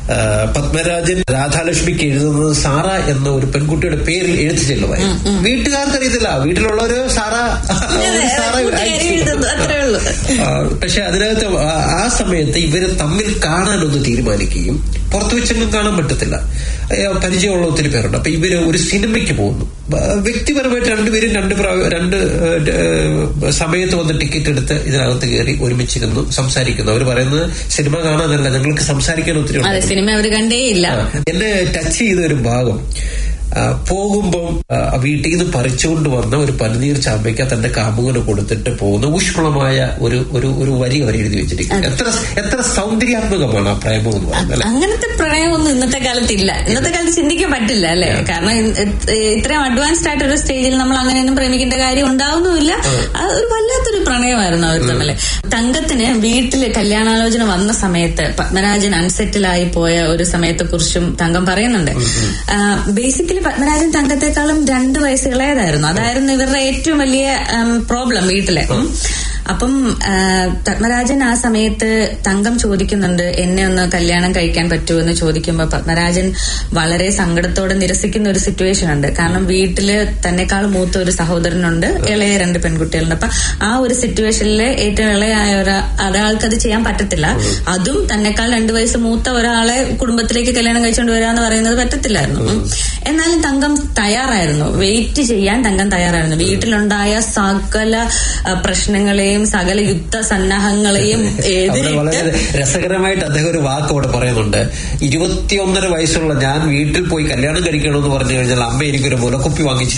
Speaker 8: ആ, പത്മരാജൻ രാധാലക്ഷ്മിക്ക് എഴുതുന്നത് സാറ എന്ന ഒരു പെൺകുട്ടിയുടെ പേരിൽ എഴുത്തു ചെല്ലുമായിരുന്നു വീട്ടുകാർക്ക് അറിയത്തില്ല വീട്ടിലുള്ളവര് സാറ ഒരു സാറ അയച്ചു.
Speaker 9: അത്രേ ഉള്ളൂ
Speaker 8: ആ, പക്ഷെ അതിനകത്ത് ആ- ആ സമയത്ത് ഇവര് തമ്മിൽ കാണാനൊന്ന് തീരുമാനിക്കുകയും പുറത്തു വെച്ചെങ്കിലും കാണാൻ പറ്റത്തില്ല ഏ, പരിചയമുള്ള ഒത്തിരി പേരുണ്ട് അപ്പൊ ഇവര് ഒരു സിനിമയ്ക്ക് പോകുന്നു ആ, വ്യക്തിപരമായിട്ട് രണ്ടുപേരും രണ്ട് പ്രാവ- രണ്ട് ഏ, ഏ, സമയത്ത് വന്ന് ടിക്കറ്റ് എടുത്ത് ഇതിനകത്ത് കയറി ഒരുമിച്ചിരുന്നു സംസാരിക്കുന്നു അവർ പറയുന്നത് സിനിമ കാണാനല്ല ഞങ്ങൾക്ക് സംസാരിക്കാൻ ഒത്തിരി
Speaker 9: അതെ
Speaker 8: ഉണ്ട്
Speaker 9: സിനിമ അവര് കണ്ടേയില്ല
Speaker 8: ആ, എന്നെ ടച്ച് ചെയ്ത ഒരു ഭാഗം ആ, പോകുമ്പം ആ, വീട്ടിൽ നിന്ന് പറിച്ചുകൊണ്ട് വന്ന ഒരു പനിനീർ ചാമ്പയ്ക്ക തന്റെ കാമുകന് കൊടുത്തിട്ട് പോകുന്ന ഊഷ്മളമായ ഒരു ഒരു ഒരു വരി അവർ എഴുതി വെച്ചിരിക്കുന്നു എത്ര എത്ര സൗന്ദര്യാത്മകമാണ് ആ പ്രേമം എന്ന് പറയുന്നത് അല്ലെ
Speaker 9: അങ്ങനത്തെ പ്രണയമൊന്നും ഇന്നത്തെ കാലത്ത് ഇല്ല ഇന്നത്തെ കാലത്ത് ചിന്തിക്കാൻ പറ്റില്ല അല്ലെ കാരണം ഇ- ഇ- ഇത്രയും അഡ്വാൻസ്ഡ് ആയിട്ട് ഒരു സ്റ്റേജിൽ നമ്മൾ അങ്ങനെയൊന്നും പ്രേമിക്കേണ്ട കാര്യം ഉണ്ടാവുന്നുമില്ല അത് ഒരു വല്ലാത്തൊരു പ്രണയമായിരുന്നു അവർ തമ്മില് തങ്കത്തിന് വീട്ടില് കല്യാണാലോചന വന്ന സമയത്ത് പത്മരാജൻ അൺസെറ്റിലായി പോയ ഒരു സമയത്തെ കുറിച്ചും തങ്കം പറയുന്നുണ്ട് ബേസിക്കലി പത്മരാജൻ തങ്കത്തെക്കാളും രണ്ട് വയസ്സ് ഇളയതായിരുന്നു അതായിരുന്നു ഇവരുടെ ഏറ്റവും വലിയ പ്രോബ്ലം വീട്ടിലെ ഉം. അപ്പം ആ, പത്മരാജൻ ആ സമയത്ത് തങ്കം ചോദിക്കുന്നുണ്ട് എന്നെ ഒന്ന് കല്യാണം കഴിക്കാൻ പറ്റുമോ എന്ന് ചോദിക്കുമ്പോൾ പത്മരാജൻ വളരെ സങ്കടത്തോടെ നിരസിക്കുന്ന ഒരു സിറ്റുവേഷൻ ഉണ്ട് കാരണം വീട്ടില് തന്നെക്കാൾ മൂത്ത ഒരു സഹോദരനുണ്ട് ഇളയ രണ്ട് പെൺകുട്ടികളുണ്ട് അപ്പൊ ആ ഒരു സിറ്റുവേഷനിൽ ഏറ്റവും ഇളയായ ഒരാ ഒരാൾക്ക് അത് ചെയ്യാൻ പറ്റത്തില്ല അതും തന്നെക്കാൾ രണ്ടു വയസ്സ് മൂത്ത ഒരാളെ കുടുംബത്തിലേക്ക് കല്യാണം കഴിച്ചുകൊണ്ട് വരാന്ന് പറയുന്നത് പറ്റത്തില്ലായിരുന്നു ഉം. എന്നാലും തങ്കം തയ്യാറായിരുന്നു വെയിറ്റ് ചെയ്യാൻ തങ്കം തയ്യാറായിരുന്നു വീട്ടിലുണ്ടായ സകല ആ, പ്രശ്നങ്ങളെയും സകല യുദ്ധ സന്നാഹങ്ങളെയും
Speaker 8: അവിടെ വളരെ
Speaker 9: എതിരിട്ട്
Speaker 8: രസകരമായിട്ട് അദ്ദേഹം ഒരു വാക്ക് അവിടെ പറയുന്നുണ്ട് ഇരുപത്തിയൊന്നര വയസ്സുള്ള ഞാൻ വീട്ടിൽ പോയി കല്യാണം കഴിക്കണമെന്ന് പറഞ്ഞു കഴിഞ്ഞാൽ അമ്മ എനിക്കൊരു മുലക്കുപ്പി വാങ്ങിച്ചു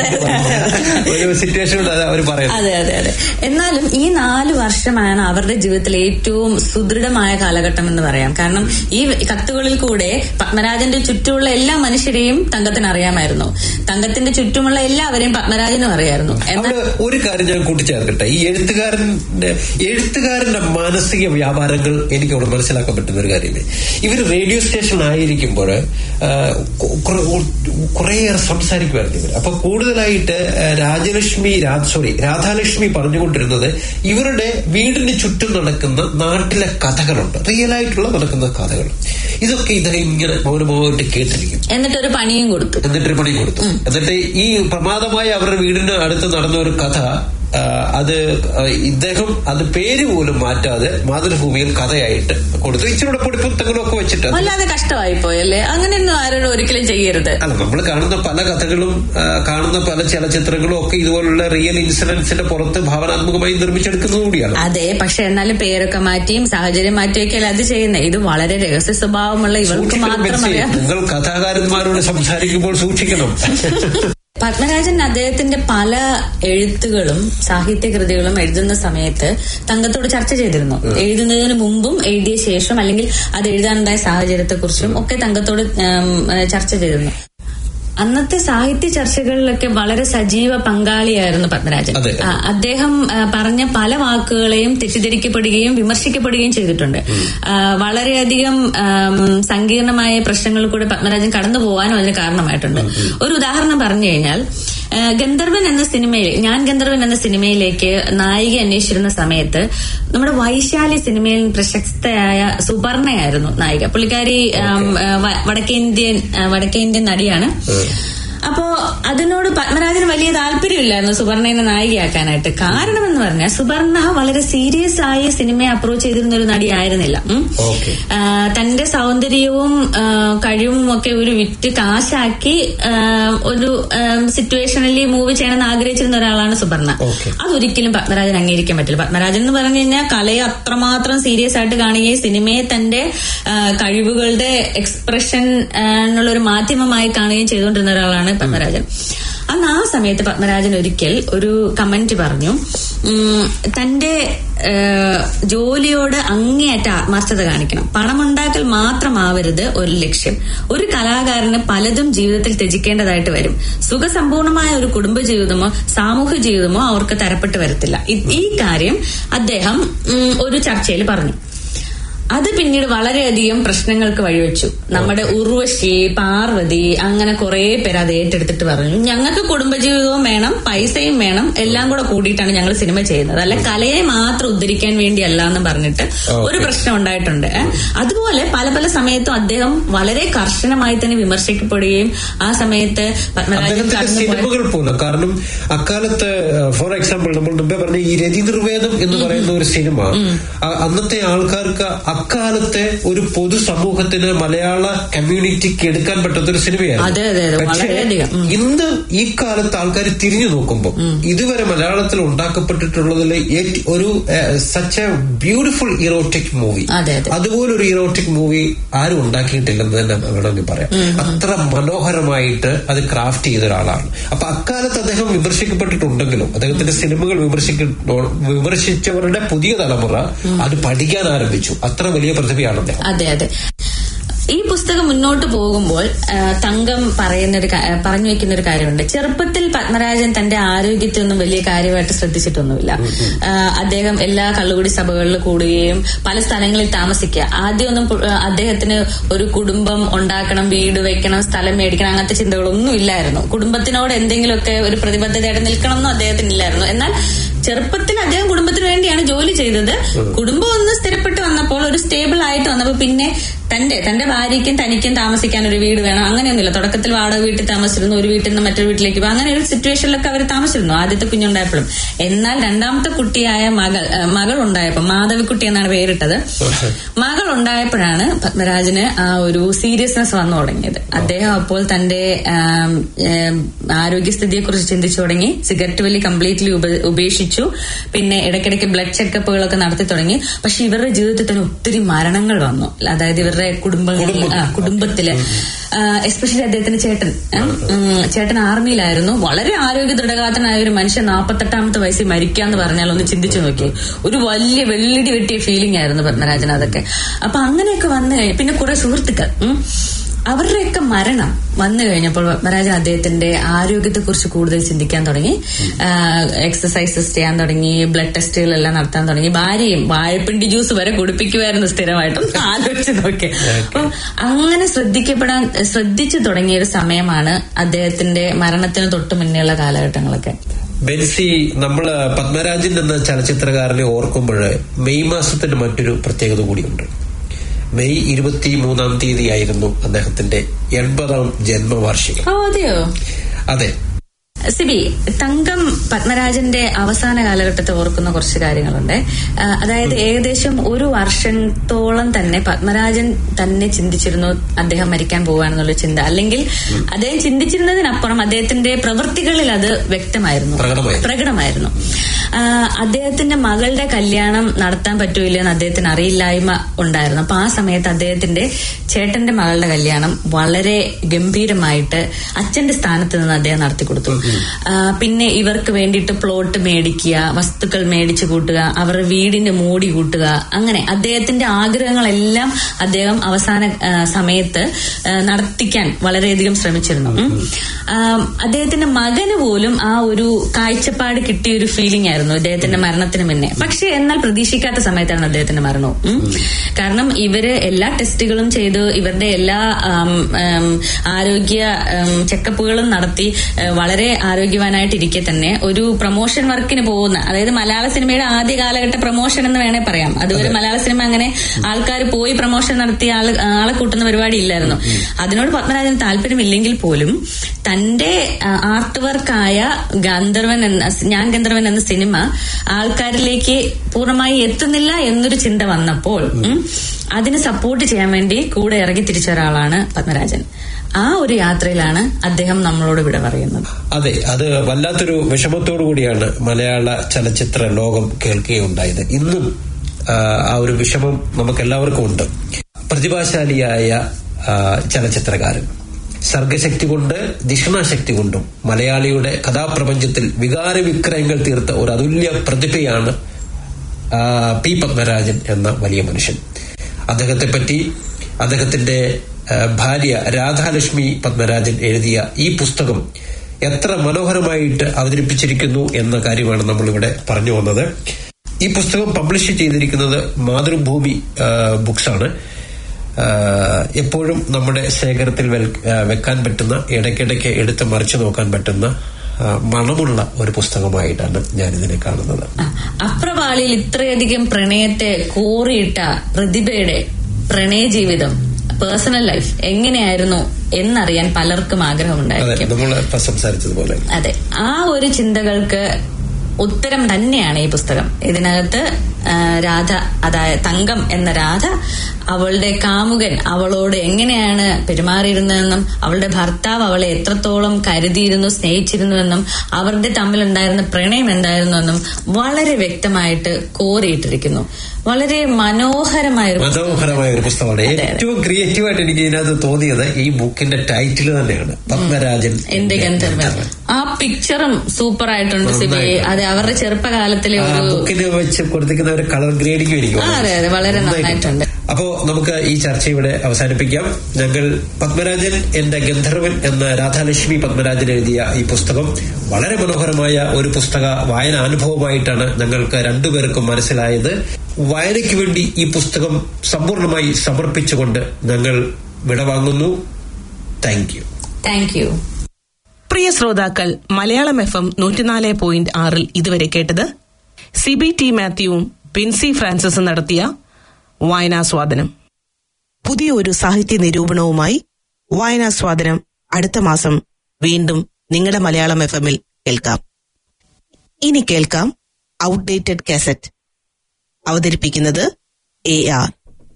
Speaker 8: തരും ഒരു സിറ്റുവേഷൻ അവർ പറയുന്നത്
Speaker 9: അതെ അതെ അതെ എന്നാലും ഈ നാല് വർഷമാണ് അവരുടെ ജീവിതത്തിലെ ഏറ്റവും സുദൃഢമായ കാലഘട്ടം എന്ന് പറയാം കാരണം ഈ കത്തുകളിൽ കൂടെ പത്മരാജന്റെ ചുറ്റുമുള്ള എല്ലാ മനുഷ്യരെയും തങ്കത്തിന് അറിയാമായിരുന്നു തങ്കത്തിന്റെ ചുറ്റുമുള്ള എല്ലാവരെയും പത്മരാജനും അറിയായിരുന്നു എന്നാൽ
Speaker 8: അവിടെ ഒരു കാര്യം ഞാൻ കൂട്ടിച്ചേർക്കട്ടെ ഈ എഴുത്തുകാരന്റെ എഴുത്തുകാരന്റെ മാനസിക വ്യാപാരങ്ങൾ എനിക്ക് അവിടെ മനസ്സിലാക്കാൻ പറ്റുന്ന ഒരു കാര്യമേ ഇവർ റേഡിയോ സ്റ്റേഷൻ ആയിരിക്കുമ്പോൾ കുറേയേറെ സംസാരിക്കുമായിരുന്നു ഇവർ അപ്പൊ കൂടുതലായിട്ട് ആ, രാജലക്ഷ്മി സോറി രാധാലക്ഷ്മി പറഞ്ഞുകൊണ്ടിരുന്നത് ഇവരുടെ വീടിന് ചുറ്റും നടക്കുന്ന നാട്ടിലെ കഥകളുണ്ട് റിയൽ ആയിട്ടുള്ള നടക്കുന്ന കഥകൾ ഇതൊക്കെ ഇദ്ദേഹം ഇങ്ങനെ മൗനമായിട്ട് കേട്ടിരിക്കും
Speaker 9: എന്നിട്ടൊരു പണിയും കൊടുത്തു
Speaker 8: എന്നിട്ടൊരു പണി കൊടുത്തു എന്നിട്ട് ഈ പ്രമാദമായി അവരുടെ വീടിന് അടുത്ത് നടന്ന ഒരു കഥ ആ, അത് ആ, ഇദ്ദേഹം അത് പേര് പോലും മാറ്റാതെ മാതൃഭൂമിയിൽ കഥയായിട്ട് കൊടുത്തു ഇച്ചിരി പൊടിപ്പുത്തങ്ങളും ഒക്കെ വെച്ചിട്ട് അത്
Speaker 9: വല്ലാതെ കഷ്ടമായി പോയല്ലേ അങ്ങനെയൊന്നും ആരോടും ഒരിക്കലും ചെയ്യരുത്
Speaker 8: അല്ല നമ്മൾ കാണുന്ന പല കഥകളും ആ, കാണുന്ന പല ചലച്ചിത്രങ്ങളും ഒക്കെ ഇതുപോലുള്ള റിയൽ ഇൻസിഡൻസിന്റെ പുറത്ത് ഭാവനാത്മകമായി നിർമ്മിച്ചെടുക്കുന്നത് കൂടിയാണ്
Speaker 9: അതെ പക്ഷെ എന്നാലും പേരൊക്കെ മാറ്റിയും സാഹചര്യം മാറ്റിയൊക്കെയല്ല അത് ചെയ്യുന്നത് ഇത് വളരെ രഹസ്യ സ്വഭാവമുള്ള ഇവർക്ക്
Speaker 8: സൂക്ഷിക്കണം
Speaker 9: മാത്രം
Speaker 8: ബെൻസി.
Speaker 9: അറിയാം
Speaker 8: നിങ്ങൾ കഥാകാരന്മാരോട് സംസാരിക്കുമ്പോൾ സൂക്ഷിക്കണം
Speaker 9: പത്മരാജൻ അദ്ദേഹത്തിന്റെ പല എഴുത്തുകളും സാഹിത്യകൃതികളും എഴുതുന്ന സമയത്ത് തങ്കത്തോട് ചർച്ച ചെയ്തിരുന്നു എഴുതുന്നതിന് മുമ്പും എഴുതിയ ശേഷം അല്ലെങ്കിൽ അത് എഴുതാനുണ്ടായ സാഹചര്യത്തെക്കുറിച്ചും ഒക്കെ തങ്കത്തോട് ഉം, ഏഹ്, ചർച്ച ചെയ്തിരുന്നു അന്നത്തെ സാഹിത്യ ചർച്ചകളിലൊക്കെ വളരെ സജീവ പങ്കാളിയായിരുന്നു പത്മരാജൻ
Speaker 8: അതെ.
Speaker 9: ആ, അദ്ദേഹം ആ, പറഞ്ഞ പല വാക്കുകളെയും തെറ്റിദ്ധരിക്കപ്പെടുകയും വിമർശിക്കപ്പെടുകയും ചെയ്തിട്ടുണ്ട് ആ, വളരെയധികം ആം, സങ്കീർണമായ പ്രശ്നങ്ങളിൽ കൂടെ പത്മരാജൻ കടന്നു പോകാനും അതിന് കാരണമായിട്ടുണ്ട് ഒരു ഉദാഹരണം പറഞ്ഞു കഴിഞ്ഞാൽ ആ, ഗന്ധർവൻ എന്ന സിനിമയിൽ ഞാൻ ഗന്ധർവൻ എന്ന സിനിമയിലേക്ക് നായിക അന്വേഷിച്ചിരുന്ന സമയത്ത് നമ്മുടെ വൈശാലി സിനിമയിൽ പ്രശസ്തയായ സുപർണയായിരുന്നു നായിക പുള്ളിക്കാരി ആം, ആ, വ- വടക്കേന്ത്യൻ ആ, വടക്കേന്ത്യൻ നടിയാണ് അപ്പോ അതിനോട് പത്മരാജന് വലിയ താല്പര്യമില്ലായിരുന്നു സുവർണയെ നായികയാക്കാനായിട്ട് കാരണം എന്ന് പറഞ്ഞാൽ സുവർണ വളരെ സീരിയസ് ആയി സിനിമയെ അപ്രോച്ച് ചെയ്തിരുന്ന ഒരു നടിയായിരുന്നില്ല ഉം.
Speaker 8: ഓക്കെ
Speaker 9: ആ, തന്റെ സൗന്ദര്യവും ആ, കഴിവും ഒക്കെ ഒരു വിറ്റ് കാശാക്കി ആ, ഒരു സിറ്റുവേഷനിൽ മൂവ് ചെയ്യണമെന്ന് ആഗ്രഹിച്ചിരുന്ന ഒരാളാണ് സുവർണ
Speaker 8: Okay.
Speaker 9: അതൊരിക്കലും പത്മരാജൻ അംഗീകരിക്കാൻ പറ്റില്ല പത്മരാജൻ എന്ന് പറഞ്ഞു കഴിഞ്ഞാൽ കലയെ അത്രമാത്രം സീരിയസ് ആയിട്ട് കാണുകയും സിനിമയെ തന്റെ ആ, കഴിവുകളുടെ എക്സ്പ്രഷൻ എന്നുള്ള ഒരു മാധ്യമമായി കാണുകയും ചെയ്തുകൊണ്ടിരുന്ന ഒരാളാണ് പത്മരാജൻ അന്ന് ആ സമയത്ത് പത്മരാജൻ ഒരിക്കൽ ഒരു കമന്റ് പറഞ്ഞു ഉം, തന്റെ ആ, ജോലിയോട് അങ്ങേയറ്റ ആത്മാർത്ഥത കാണിക്കണം പണമുണ്ടാക്കൽ മാത്രമാവരുത് ഒരു ലക്ഷ്യം ഒരു കലാകാരന് പലതും ജീവിതത്തിൽ ത്യജിക്കേണ്ടതായിട്ട് വരും സുഖസമ്പൂർണമായ ഒരു കുടുംബ ജീവിതമോ സാമൂഹ്യ ജീവിതമോ അവർക്ക് തരപ്പെട്ട് വരത്തില്ല ഇ- ഈ കാര്യം അദ്ദേഹം ഉം, ഒരു ചർച്ചയിൽ പറഞ്ഞു അത് പിന്നീട് വളരെയധികം പ്രശ്നങ്ങൾക്ക് വഴിവെച്ചു നമ്മുടെ ഉർവശി പാർവതി അങ്ങനെ കുറെ പേര് അത് ഏറ്റെടുത്തിട്ട് പറഞ്ഞു ഞങ്ങൾക്ക് കുടുംബജീവിതവും വേണം പൈസയും വേണം എല്ലാം കൂടെ കൂടിയിട്ടാണ് ഞങ്ങൾ സിനിമ ചെയ്യുന്നത് അല്ല കലയെ മാത്രം ഉദ്ധരിക്കാൻ വേണ്ടിയല്ല എന്ന് പറഞ്ഞിട്ട് ഒരു പ്രശ്നം ഉണ്ടായിട്ടുണ്ട് ഏ. അതുപോലെ പല പല സമയത്തും അദ്ദേഹം വളരെ കർശനമായി തന്നെ വിമർശിക്കപ്പെടുകയും ആ സമയത്ത് പത്മരാജൻ
Speaker 8: അദ്ദേഹത്തിന്റെ
Speaker 9: കടന്നുപോയ
Speaker 8: സിനിമകൾ പോലും കാരണം അക്കാലത്ത് ഫോർ എക്സാമ്പിൾ നമ്മൾ മുമ്പേ പറഞ്ഞ ഈ രതി നിർവേദം എന്ന് പറയുന്ന ഒരു സിനിമ അ- അന്നത്തെ ആൾക്കാർക്ക് അക്കാലത്തെ ഒരു പൊതു സമൂഹത്തിന് മലയാള കമ്മ്യൂണിറ്റിക്ക് എടുക്കാൻ പറ്റാത്ത ഒരു സിനിമയായിരുന്നു
Speaker 9: അതെ, അതെ, അതെ.
Speaker 8: പക്ഷേ
Speaker 9: വളരെയധികം. ഉം.
Speaker 8: ഇന്ന് ഈ കാലത്ത് ആൾക്കാർ തിരിഞ്ഞു നോക്കുമ്പോൾ ഇതുവരെ മലയാളത്തിൽ ഉണ്ടാക്കപ്പെട്ടിട്ടുള്ളതിൽ ഏറ്റ- ഒരു such a beautiful erotic movie
Speaker 9: അതെ, അതെ.
Speaker 8: അതുപോലൊരു ഇറോട്ടിക് മൂവി ആരും ഉണ്ടാക്കിയിട്ടില്ലെന്ന് തന്നെ വേണമെങ്കിൽ പറയാം അത്ര മനോഹരമായിട്ട് അത് ക്രാഫ്റ്റ് ചെയ്ത ഒരാളാണ് അപ്പൊ അക്കാലത്ത് അദ്ദേഹം വിമർശിക്കപ്പെട്ടിട്ടുണ്ടെങ്കിലും അദ്ദേഹത്തിന്റെ സിനിമകൾ വിമർശിക്ക വിമർശിച്ചവരുടെ പുതിയ തലമുറ അത് പഠിക്കാൻ ആരംഭിച്ചു അത്ര വലിയ പ്രതിഭയാണ് അദ്ദേഹം
Speaker 9: അതെ അതെ ഈ പുസ്തകം മുന്നോട്ട് പോകുമ്പോൾ ആ, തങ്കം പറയുന്ന ഒരു കാ- പറഞ്ഞു വെക്കുന്ന ഒരു കാര്യമുണ്ട് ചെറുപ്പത്തിൽ പത്മരാജൻ തന്റെ ആരോഗ്യത്തെയൊന്നും വലിയ കാര്യമായിട്ട് ശ്രദ്ധിച്ചിട്ടൊന്നുമില്ല ആ, അദ്ദേഹം എല്ലാ കള്ളുകുടി സഭകളിൽ കൂടുകയും പല സ്ഥലങ്ങളിൽ താമസിക്കുക ആദ്യമൊന്നും പു- ആ, അദ്ദേഹത്തിന് ഒരു കുടുംബം ഉണ്ടാക്കണം വീട് വെക്കണം സ്ഥലം മേടിക്കണം അങ്ങനത്തെ ചിന്തകളൊന്നും ഇല്ലായിരുന്നു കുടുംബത്തിനോട് എന്തെങ്കിലുമൊക്കെ ഒരു പ്രതിബദ്ധതയായിട്ട് നിൽക്കണം എന്നും അദ്ദേഹത്തിന് ഇല്ലായിരുന്നു എന്നാൽ ചെറുപ്പത്തിൽ അദ്ദേഹം കുടുംബത്തിന് വേണ്ടിയാണ് ജോലി ചെയ്തത് കുടുംബം ഒന്ന് സ്ഥിരപ്പെട്ട് വന്നപ്പോൾ ഒരു സ്റ്റേബിൾ ആയിട്ട് വന്നപ്പോൾ പിന്നെ തന്റെ തന്റെ ഭാര്യയ്ക്കും തനിക്കും താമസിക്കാൻ ഒരു വീട് വേണം അങ്ങനെയൊന്നുമില്ല തുടക്കത്തിൽ വാടക വീട്ടിൽ താമസിച്ചിരുന്നു ഒരു വീട്ടിൽ നിന്ന് മറ്റൊരു വീട്ടിലേക്ക് പോകും അങ്ങനെ ഒരു സിറ്റുവേഷനിലൊക്കെ അവർ താമസിച്ചിരുന്നു ആദ്യത്തെ കുഞ്ഞുണ്ടായപ്പോഴും എന്നാൽ രണ്ടാമത്തെ കുട്ടിയായ മകൾ ആ, മകൾ ഉണ്ടായപ്പോൾ മാധവിക്കുട്ടി എന്നാണ് പേരിട്ടത് മകൾ ഉണ്ടായപ്പോഴാണ് പത്മരാജന് ആ ഒരു സീരിയസ്നെസ് വന്നു തുടങ്ങിയത് അദ്ദേഹം അപ്പോൾ തന്റെ ആം, ഏം, ആരോഗ്യസ്ഥിതിയെ കുറിച്ച് ചിന്തിച്ചു തുടങ്ങി സിഗരറ്റ് വലി കംപ്ലീറ്റ്ലി ഉപേക്ഷിച്ചു പിന്നെ ഇടയ്ക്കിടയ്ക്ക് ബ്ലഡ് ചെക്കപ്പുകളൊക്കെ നടത്തി തുടങ്ങി പക്ഷെ ഇവരുടെ ജീവിതത്തിൽ തന്നെ ഒത്തിരി മരണങ്ങൾ വന്നു അതായത് ഇവരുടെ കുടുംബങ്ങളിൽ ആ, കുടുംബത്തില് എസ്പെഷ്യലി അദ്ദേഹത്തിന്റെ ചേട്ടൻ ആ, ഉം, ചേട്ടൻ ആർമിയിലായിരുന്നു വളരെ ആരോഗ്യ ദൃഢഗാത്രനായ ഒരു മനുഷ്യൻ നാൽപ്പത്തെട്ടാമത്തെ വയസ്സിൽ മരിക്കാന്ന് പറഞ്ഞാൽ ഒന്ന് ചിന്തിച്ചു നോക്കി ഒരു വലിയ വെള്ളിടി വെട്ടിയ ഫീലിംഗ് ആയിരുന്നു പത്മരാജൻ അതൊക്കെ അപ്പൊ അങ്ങനെയൊക്കെ വന്നു കഴിഞ്ഞു പിന്നെ കുറെ സുഹൃത്തുക്കൾ ഉം. അവരുടെയൊക്കെ മരണം വന്നു കഴിഞ്ഞപ്പോൾ പത്മരാജൻ അദ്ദേഹത്തിന്റെ ആരോഗ്യത്തെ കുറിച്ച് കൂടുതൽ ചിന്തിക്കാൻ തുടങ്ങി എക്സസൈസസ് ചെയ്യാൻ തുടങ്ങി ബ്ലഡ് ടെസ്റ്റുകളെല്ലാം നടത്താൻ തുടങ്ങി ഭാര്യയും വാഴപ്പിണ്ടി ജ്യൂസ് വരെ കുടിപ്പിക്കുമായിരുന്നു സ്ഥിരമായിട്ടും ആലോചിച്ച് നോക്കി അപ്പൊ അങ്ങനെ ശ്രദ്ധിക്കപ്പെടാൻ ശ്രദ്ധിച്ചു തുടങ്ങിയ ഒരു സമയമാണ് അദ്ദേഹത്തിന്റെ മരണത്തിന് തൊട്ട് മുന്നേയുള്ള കാലഘട്ടങ്ങളൊക്കെ
Speaker 8: ബെൻസി നമ്മള് പത്മരാജൻ എന്ന ചലച്ചിത്രകാരനെ ഓർക്കുമ്പോൾ മെയ് മാസത്തിന് മറ്റൊരു പ്രത്യേകത കൂടിയുണ്ട് മെയ് ഇരുപത്തി മൂന്നാം തീയതി ആയിരുന്നു അദ്ദേഹത്തിന്റെ എൺപതാം ജന്മവാർഷികം
Speaker 9: ഓ അതെയോ
Speaker 8: അതെ
Speaker 9: സിബി തങ്കം പത്മരാജന്റെ അവസാന കാലഘട്ടത്തെ ഓർക്കുന്ന കുറച്ച് കാര്യങ്ങളുണ്ട് ആ, അതായത് ഏകദേശം ഒരു വർഷത്തോളം തന്നെ പത്മരാജൻ തന്നെ ചിന്തിച്ചിരുന്നു അദ്ദേഹം മരിക്കാൻ പോവുകയാണെന്നുള്ള ചിന്ത അല്ലെങ്കിൽ അദ്ദേഹം ചിന്തിച്ചിരുന്നതിനപ്പുറം അദ്ദേഹത്തിന്റെ പ്രവൃത്തികളിൽ അത് വ്യക്തമായിരുന്നു
Speaker 8: പ്രകടമായി.
Speaker 9: പ്രകടമായിരുന്നു ആ, അദ്ദേഹത്തിന്റെ മകളുടെ കല്യാണം നടത്താൻ പറ്റൂല എന്ന് അദ്ദേഹത്തിന് അറിയില്ലായ്മ ഉണ്ടായിരുന്നു അപ്പൊ ആ സമയത്ത് അദ്ദേഹത്തിന്റെ ചേട്ടന്റെ മകളുടെ കല്യാണം വളരെ ഗംഭീരമായിട്ട് അച്ഛന്റെ സ്ഥാനത്ത് നിന്ന് അദ്ദേഹം നടത്തി കൊടുത്തു ആ, പിന്നെ ഇവർക്ക് വേണ്ടിയിട്ട് പ്ലോട്ട് മേടിക്കുക വസ്തുക്കൾ മേടിച്ചു കൂട്ടുക അവരുടെ വീടിന്റെ മോടി കൂട്ടുക അങ്ങനെ അദ്ദേഹത്തിന്റെ ആഗ്രഹങ്ങളെല്ലാം അദ്ദേഹം അവസാന ആ, സമയത്ത് ആ, നടത്തിക്കാൻ വളരെയധികം ശ്രമിച്ചിരുന്നു ഉം. ആ, അദ്ദേഹത്തിന്റെ മകന് പോലും ആ ഒരു കാഴ്ചപ്പാട് കിട്ടിയ ഒരു ഫീലിംഗ് ആയിരുന്നു അദ്ദേഹത്തിന്റെ മരണത്തിന് മുന്നേ പക്ഷെ എന്നാൽ പ്രതീക്ഷിക്കാത്ത സമയത്താണ് അദ്ദേഹത്തിന്റെ മരണവും ഉം. കാരണം ഇവര് എല്ലാ ടെസ്റ്റുകളും ചെയ്തു ഇവരുടെ എല്ലാ ആം, ആം, ആരോഗ്യ ആം, ചെക്കപ്പുകളും നടത്തി ആ, വളരെ ആരോഗ്യവാനായിട്ടിരിക്കെ തന്നെ ഒരു പ്രൊമോഷൻ വർക്കിന് പോകുന്ന അതായത് മലയാള സിനിമയുടെ ആദ്യ കാലഘട്ട പ്രൊമോഷൻ എന്ന് വേണേ പറയാം അതുവരെ മലയാള സിനിമ അങ്ങനെ ആൾക്കാർ പോയി പ്രൊമോഷൻ നടത്തി ആള് ആളെ കൂട്ടുന്ന പരിപാടി ഇല്ലായിരുന്നു അതിനോട് പത്മരാജന് താല്പര്യമില്ലെങ്കിൽ പോലും തന്റെ ആർട്ട് വർക്കായ ഗന്ധർവൻ എന്ന ഞാൻ ഗന്ധർവൻ എന്ന സിനിമ ആൾക്കാരിലേക്ക് പൂർണ്ണമായി എത്തുന്നില്ല എന്നൊരു ചിന്ത വന്നപ്പോൾ ഉം, അതിന് സപ്പോർട്ട് ചെയ്യാൻ വേണ്ടി കൂടെ ഇറങ്ങി തിരിച്ച ഒരാളാണ് പത്മരാജൻ ആ ഒരു യാത്രയിലാണ് അദ്ദേഹം നമ്മളോട് വിട പറയുന്നത്
Speaker 8: അതെ അത് വല്ലാത്തൊരു വിഷമത്തോടു കൂടിയാണ് മലയാള ചലച്ചിത്ര ലോകം കേൾക്കുകയുണ്ടായത് ഇന്നും ആ, ആ ഒരു വിഷമം നമുക്ക് എല്ലാവർക്കും ഉണ്ട് പ്രതിഭാശാലിയായ ആ, ചലച്ചിത്രകാരൻ സർഗശക്തി കൊണ്ട് ദിഷണാശക്തി കൊണ്ടും മലയാളിയുടെ കഥാപ്രപഞ്ചത്തിൽ വികാര വിക്രയങ്ങൾ തീർത്ത ഒരു അതുല്യ പ്രതിഭയാണ് ആ, പി പത്മരാജൻ എന്ന വലിയ മനുഷ്യൻ അദ്ദേഹത്തെ പറ്റി അദ്ദേഹത്തിന്റെ ആ, ഭാര്യ രാധാലക്ഷ്മി പത്മരാജൻ എഴുതിയ ഈ പുസ്തകം എത്ര മനോഹരമായിട്ട് അവതരിപ്പിച്ചിരിക്കുന്നു എന്ന കാര്യമാണ് നമ്മളിവിടെ പറഞ്ഞു വന്നത് ഈ പുസ്തകം പബ്ലിഷ് ചെയ്തിരിക്കുന്നത് മാതൃഭൂമി ബുക്സ് ആണ് ആ, എപ്പോഴും നമ്മുടെ ശേഖരത്തിൽ വെൽ- ആ, വെക്കാൻ പറ്റുന്ന ഇടയ്ക്കിടയ്ക്ക് എടുത്ത് മറിച്ചു നോക്കാൻ പറ്റുന്ന ആ, മണമുള്ള ഒരു പുസ്തകമായിട്ടാണ് ഞാനിതിനെ കാണുന്നത്
Speaker 9: അപ്രപാളിയിൽ ഇത്രയധികം പ്രണയത്തെ കോറിയിട്ട പ്രതിഭയുടെ പ്രണയ ജീവിതം പേഴ്സണൽ ലൈഫ് എങ്ങനെയായിരുന്നു എന്നറിയാൻ പലർക്കും
Speaker 8: അതെ
Speaker 9: ആഗ്രഹമുണ്ടായിരിക്കും
Speaker 8: നമ്മൾ ഇപ്പൊ സംസാരിച്ചതുപോലെ
Speaker 9: അതെ ആ ഒരു ചിന്തകൾക്ക് ഉത്തരം തന്നെയാണ് ഈ പുസ്തകം ഇതിനകത്ത് ആ, രാധ അതായത് തങ്കം എന്ന രാധ അവളുടെ കാമുകൻ അവളോട് എങ്ങനെയാണ് പെരുമാറിയിരുന്നതെന്നും അവളുടെ ഭർത്താവ് അവളെ എത്രത്തോളം കരുതിയിരുന്നു സ്നേഹിച്ചിരുന്നുവെന്നും അവരുടെ തമ്മിലുണ്ടായിരുന്ന പ്രണയം എന്തായിരുന്നുവെന്നും വളരെ വ്യക്തമായിട്ട് കോറിയിട്ടിരിക്കുന്നു വളരെ മനോഹരമായ ഒരു പുസ്തകം.
Speaker 8: മനോഹരമായ ഒരു പുസ്തകമാണ്
Speaker 9: അതെ, അതെ.
Speaker 8: ഏറ്റവും ക്രിയേറ്റീവായിട്ട് എനിക്ക് ഇതിനകത്ത് തോന്നിയത് ഈ ബുക്കിന്റെ ടൈറ്റിൽ തന്നെയാണ് പത്മരാജൻ
Speaker 9: എന്റെ ഗന്ധർവൻ ആ പിക്ചറും സൂപ്പർ ആയിട്ടുണ്ട് സിബി
Speaker 8: നന്നായിട്ട്.
Speaker 9: അതെ അവരുടെ ചെറുപ്പകാലത്തിലെ
Speaker 8: ആ
Speaker 9: ഒരു
Speaker 8: ബുക്കിന് വെച്ച് കൊടുത്തിരിക്കുന്ന ഒരു കളർ ഗ്രേഡിംഗ് എനിക്ക്
Speaker 9: ആ, അതെ, അതെ, വളരെ നന്നായിട്ടുണ്ട്.
Speaker 8: അപ്പോ നമുക്ക് ഈ ചർച്ച ഇവിടെ അവസാനിപ്പിക്കാം ഞങ്ങൾ പത്മരാജൻ എന്റെ ഗന്ധർവൻ എന്ന രാധാലക്ഷ്മി പത്മരാജൻ എഴുതിയ ഈ പുസ്തകം വളരെ മനോഹരമായ ഒരു പുസ്തക വായന അനുഭവമായിട്ടാണ് ഞങ്ങൾക്ക് രണ്ടുപേർക്കും മനസ്സിലായത് വായനയ്ക്ക് വേണ്ടി ഈ പുസ്തകം സമ്പൂർണ്ണമായി സമർപ്പിച്ചുകൊണ്ട് ഞങ്ങൾ വിടവാങ്ങുന്നു താങ്ക് യു
Speaker 9: താങ്ക് യു
Speaker 1: പ്രിയ ശ്രോതാക്കൾ മലയാളം എഫ് എം നൂറ്റിനാല് പോയിന്റ് ആറിൽ ഇതുവരെ കേട്ടത് സിബി ടി മാത്യുവും ബിൻസി ഫ്രാൻസിസും നടത്തിയ വായനാസ്വാദനം പുതിയ ഒരു സാഹിത്യ നിരൂപണവുമായി വായനാസ്വാദനം അടുത്ത മാസം വീണ്ടും നിങ്ങളുടെ മലയാളം എഫ് എമ്മിൽ കേൾക്കാം ഇനി കേൾക്കാം ഔട്ട്ഡേറ്റഡ് കാസറ്റ് അവതരിപ്പിക്കുന്നത് എ ആർ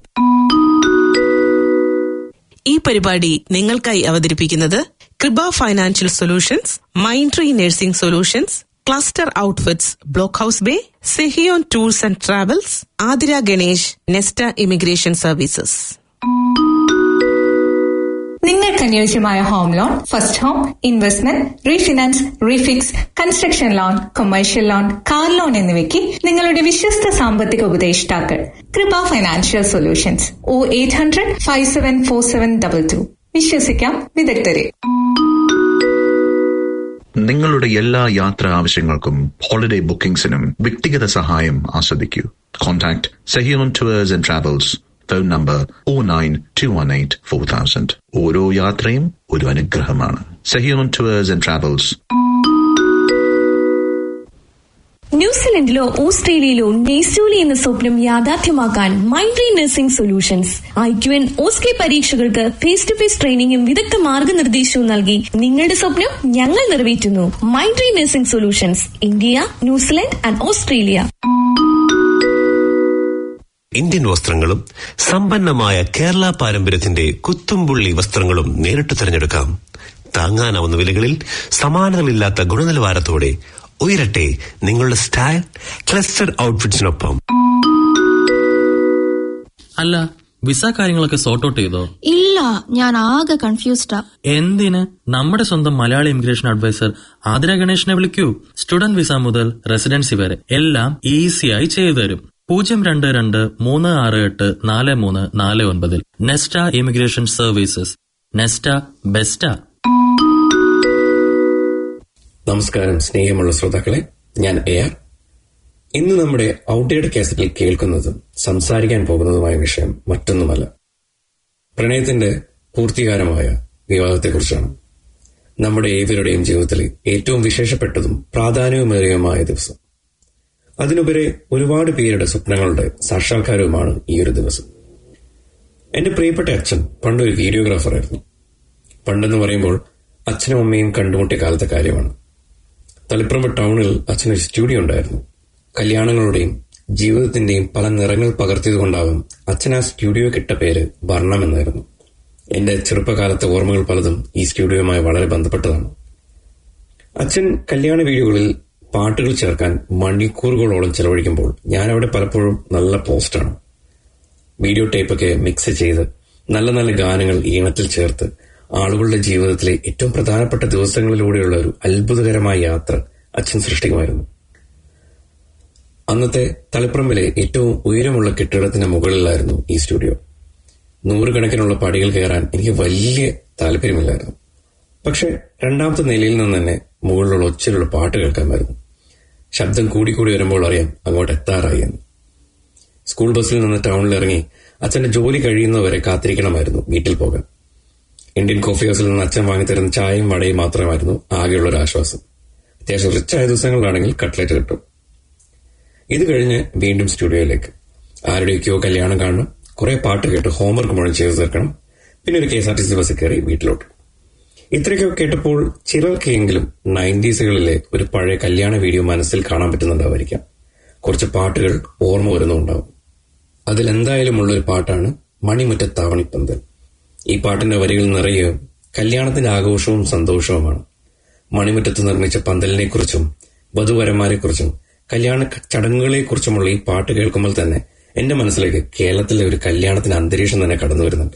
Speaker 1: ഈ പരിപാടി നിങ്ങൾക്കായി അവതരിപ്പിക്കുന്നത് കൃപ financial solutions mind tree nursing solutions cluster outfits block house bay Sehion tours and travels Athira Ganesh Nesta immigration services
Speaker 2: നിങ്ങൾക്ക് അനുയോജ്യമായ home loan first home investment refinance refix construction loan commercial loan car loan എന്നിവയ്ക്ക് നിങ്ങളുടെ വിശ്വസ്ത സാമ്പത്തിക ഉപദേഷ്ടാക്കൾ കൃപ financial solutions O eight hundred five seven four seven double two വിശ്വസിക്കാം വിദഗ്ധരെ
Speaker 3: നിങ്ങളുടെ എല്ലാ യാത്രാ ആവശ്യങ്ങൾക്കും ഹോളിഡേ ബുക്കിംഗ്സിനും വ്യക്തിഗത സഹായം ആസ്വദിക്കൂ contact Sehion tours and travels phone number o nine two one eight four thousand ഓരോ യാത്രയും ഒരു അനുഗ്രഹമാണ് സഹിയോൺ ടൂവേഴ്സ് ആൻഡ് ട്രാവൽസ്
Speaker 4: ന്യൂസിലൻഡിലോ ഓസ്ട്രേലിയയിലോ നെയ്സൂലി എന്ന സ്വപ്നം യാഥാർത്ഥ്യമാക്കാൻ mind tree nursing solutions I Q N OSCE പരീക്ഷകൾക്ക് ഫേസ് ടു ഫേസ് ട്രെയിനിങ്ങും വിദഗ്ധ മാർഗനിർദ്ദേശവും നൽകി നിങ്ങളുടെ സ്വപ്നം ഞങ്ങൾ നിറവേറ്റുന്നു mind tree nursing solutions India New Zealand and Australia
Speaker 5: Indian വസ്ത്രങ്ങളും സമ്പന്നമായ കേരള പാരമ്പര്യത്തിന്റെ കുത്തുംപുള്ളി വസ്ത്രങ്ങളും നേരിട്ട് തിരഞ്ഞെടുക്കാം താങ്ങാനാവുന്ന വിലകളിൽ സമാനതകളില്ലാത്ത ഗുണനിലവാരത്തോടെ ഉയരട്ടെ നിങ്ങളുടെ സ്റ്റൈൽ ക്ലസ്റ്റർ ഔട്ട്ഫിറ്റ്സിനൊപ്പം
Speaker 6: അല്ല വിസ കാര്യങ്ങളൊക്കെ സോർട്ട് ഔട്ട് ചെയ്തോ
Speaker 7: ഇല്ല ഞാൻ ആകെ കൺഫ്യൂസ്ഡാ
Speaker 6: എന്തിന് നമ്മുടെ സ്വന്തം മലയാളി ഇമിഗ്രേഷൻ അഡ്വൈസർ ആതിര ഗണേഷിനെ വിളിക്കൂ സ്റ്റുഡന്റ് വിസ മുതൽ റെസിഡൻസി വരെ എല്ലാം ഈസിയായി ചെയ്തു തരും പൂജ്യം രണ്ട് രണ്ട് മൂന്ന് ആറ് എട്ട് നാല് മൂന്ന് നാല് ഒൻപതിൽ Nesta immigration services Nesta best
Speaker 10: നമസ്കാരം സ്നേഹമുള്ള ശ്രോതാക്കളെ ഞാൻ എ ആർ ഇന്ന് നമ്മുടെ ഔട്ട്ഡേറ്റ് കാസറ്റിൽ കേൾക്കുന്നതും സംസാരിക്കാൻ പോകുന്നതുമായ വിഷയം മറ്റൊന്നുമല്ല പ്രണയത്തിന്റെ പൂർത്തീകാരമായ വിവാഹത്തെക്കുറിച്ചാണ് നമ്മുടെ ഏവരുടെയും ജീവിതത്തിലെ ഏറ്റവും വിശേഷപ്പെട്ടതും പ്രാധാന്യവുമേറിയതുമായ ദിവസം അതിനുപരി ഒരുപാട് പേരുടെ സ്വപ്നങ്ങളുടെ സാക്ഷാത്കാരവുമാണ് ഈ ഒരു ദിവസം എന്റെ പ്രിയപ്പെട്ട അച്ഛൻ പണ്ടൊരു വീഡിയോഗ്രാഫറായിരുന്നു പണ്ടെന്ന് പറയുമ്പോൾ അച്ഛനും അമ്മയും കണ്ടുമുട്ടിയ കാലത്തെ കാര്യമാണ് തളിപ്പറമ്പ് ടൗണിൽ അച്ഛനൊരു സ്റ്റുഡിയോ ഉണ്ടായിരുന്നു കല്യാണങ്ങളുടെയും ജീവിതത്തിന്റെയും പല നിറങ്ങൾ പകർത്തിയതുകൊണ്ടാവും അച്ഛൻ ആ സ്റ്റുഡിയോ കിട്ട പേര് വർണ്ണം എന്നായിരുന്നു എന്റെ ചെറുപ്പകാലത്തെ ഓർമ്മകൾ പലതും ഈ സ്റ്റുഡിയോയുമായി വളരെ ബന്ധപ്പെട്ടതാണ് അച്ഛൻ കല്യാണ വീഡിയോകളിൽ പാട്ടുകൾ ചേർക്കാൻ മണിക്കൂറുകളോളം ചെലവഴിക്കുമ്പോൾ ഞാൻ അവിടെ പലപ്പോഴും നല്ല പോസ്റ്റാണ് വീഡിയോ ടേപ്പൊക്കെ മിക്സ് ചെയ്ത് നല്ല നല്ല ഗാനങ്ങൾ ഈണത്തിൽ ചേർത്ത് ആളുകളുടെ ജീവിതത്തിലെ ഏറ്റവും പ്രധാനപ്പെട്ട ദിവസങ്ങളിലൂടെയുള്ള ഒരു അത്ഭുതകരമായ യാത്ര അച്ഛൻ സൃഷ്ടിക്കുമായിരുന്നു അന്നത്തെ തളിപ്പറമ്പിലെ ഏറ്റവും ഉയരമുള്ള കെട്ടിടത്തിന് മുകളിലായിരുന്നു ഈ സ്റ്റുഡിയോ നൂറുകണക്കിനുള്ള പടികൾ കയറാൻ എനിക്ക് വലിയ താല്പര്യമില്ലായിരുന്നു പക്ഷെ രണ്ടാമത്തെ നിലയിൽ നിന്ന് തന്നെ മുകളിലുള്ള ഒച്ചയിലുള്ള പാട്ട് കേൾക്കാമായിരുന്നു ശബ്ദം കൂടിക്കൂടി വരുമ്പോൾ അറിയാം അങ്ങോട്ട് എത്താറായി എന്ന് സ്കൂൾ ബസ്സിൽ നിന്ന് ടൗണിൽ ഇറങ്ങി അച്ഛന്റെ ജോലി കഴിയുന്നവരെ കാത്തിരിക്കണമായിരുന്നു വീട്ടിൽ പോകാൻ ഇന്ത്യൻ കോഫി ഹൗസിൽ നിന്ന് അച്ഛൻ വാങ്ങിത്തരുന്ന ചായയും വടയും മാത്രമായിരുന്നു ആകെയുള്ള ഒരു ആശ്വാസം അത്യാവശ്യം റിച്ചായ ദിവസങ്ങളിലാണെങ്കിൽ കട്ട്ലറ്റ് കിട്ടും ഇത് കഴിഞ്ഞ് വീണ്ടും സ്റ്റുഡിയോയിലേക്ക് ആരുടെയൊക്കെയോ കല്യാണം കാണണം കുറെ പാട്ട് കേട്ട് ഹോംവർക്ക് മുഴുവൻ ചെയ്തു തീർക്കണം പിന്നെ ഒരു K S R T C ബസ്സിൽ കയറി വീട്ടിലോട്ട് ഇത്രയൊക്കെ കേട്ടപ്പോൾ ചിലർക്കെങ്കിലും നയൻറ്റീസുകളിലെ ഒരു പഴയ കല്യാണ വീഡിയോ മനസ്സിൽ കാണാൻ പറ്റുന്നുണ്ടാവായിരിക്കാം കുറച്ച് പാട്ടുകൾ ഓർമ്മ വരുന്നുണ്ടാവും അതിലെന്തായാലും ഉള്ളൊരു പാട്ടാണ് മണിമുറ്റത്താവണിപ്പന്തൽ ഈ പാട്ടിന്റെ വരികൾ നിറയെ കല്യാണത്തിന്റെ ആഘോഷവും സന്തോഷവുമാണ് മണിമുറ്റത്ത് നിർമ്മിച്ച പന്തലിനെക്കുറിച്ചും വധുവരന്മാരെക്കുറിച്ചും കല്യാണ ചടങ്ങുകളെക്കുറിച്ചുമുള്ള ഈ പാട്ട് കേൾക്കുമ്പോൾ തന്നെ എന്റെ മനസ്സിലേക്ക് കേരളത്തിലെ ഒരു കല്യാണത്തിന്റെ അന്തരീക്ഷം തന്നെ കടന്നു വരുന്നുണ്ട്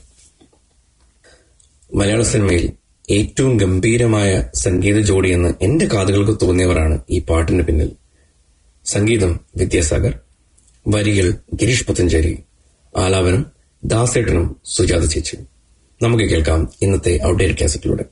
Speaker 10: മലയാള സിനിമയിൽ ഏറ്റവും ഗംഭീരമായ സംഗീത ജോഡിയെന്ന് എന്റെ കാതുകൾക്ക് തോന്നിയവരാണ് ഈ പാട്ടിന് പിന്നിൽ സംഗീതം വിദ്യാസാഗർ വരികൾ ഗിരീഷ് പുത്തഞ്ചേരി ആലാപനം ദാസേട്ടനും സുജാത ചേച്ചി നമുക്ക് കേൾക്കാം ഇന്നത്തെ ഔട്ട്ഡേറ്റ് കാസറ്റിലൂടെ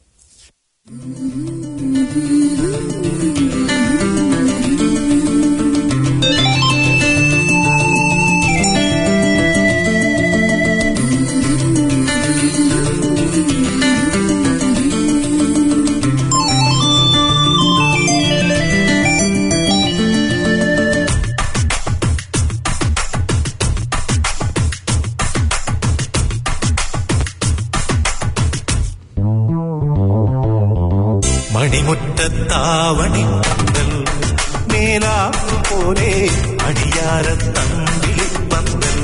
Speaker 11: മണിമുറ്റത്താവണി പന്തൽ മേലാപ്പു പോലെ അടിയാരത്തമ്പിളി പന്തൽ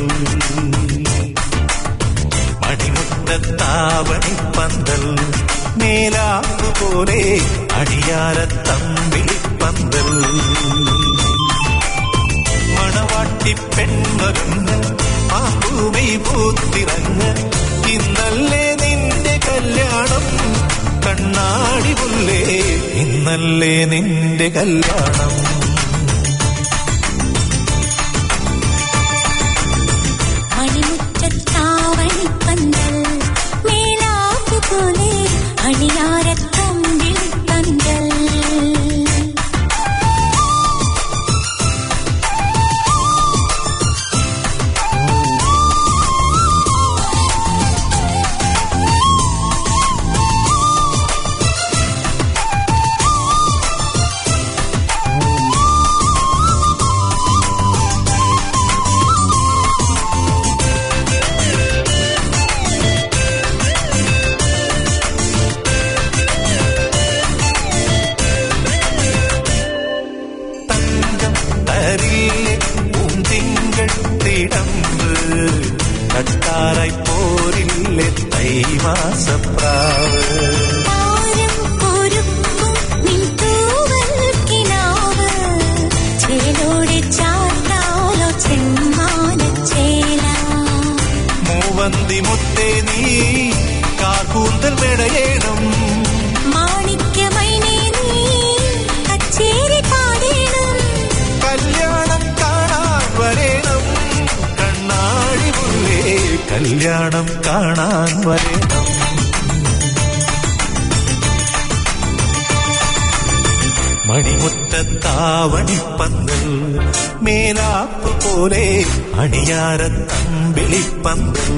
Speaker 11: മണിമുറ്റത്താവണി പന്തൽ മേലാപ്പു പോലെ അടിയാരത്തമ്പിളി പന്തൽ മണവാട്ടി പെൺമരുന്ന് പാമ്പൂമൈ പൂത്തിറങ്ങ് ഇന്നല്ലേ നിന്റെ കല്യാണം കണ്ണാടി പുല്ലേ ഇന്നല്ലേ നിന്റെ കല്യാണം
Speaker 12: മണിമുറ്റത്താവണിപ്പന്തൽ മേലാപ്പു പോലെ അണിയാരത്തമ്പിളി പന്തൽ
Speaker 11: തരില്ലേ പൂന്തിങ്കൾ തിടമ്പ് കട്ടാറായി പോരില്ലേ തൈമാസപ്രാവ്
Speaker 12: താരം ഒരുക്കും നിൻ തൂവൽ കിനാവ് ചേലോടെ ചാർത്താലോ ചെമ്മാനച്ചേല
Speaker 11: മൂവന്തി മുത്തേ നീ കാർകൂന്തൽ മെടയേണം
Speaker 12: മാണിക്യമൈനേ നീ കച്ചേരി പാടേണം
Speaker 11: കല്യാണം കാണാൻ വരേണം കണ്ണാടി പുല്ലേ കല്യാണം കാണാൻ വരേണം മണിമുറ്റത്താവണിപ്പന്തൽ മേലാപ്പ് പോലെ അണിയാരത്തമ്പിളിപ്പന്തൽ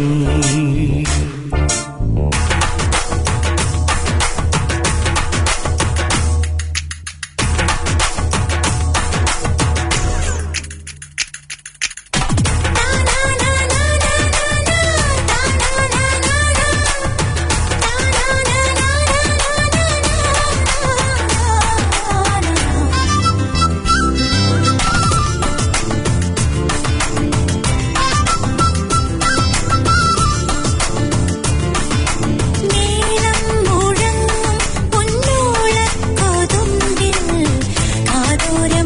Speaker 12: മേളം മുഴങ്ങും പൊന്നോളക്കൊതുമ്പിൽ കാതോരം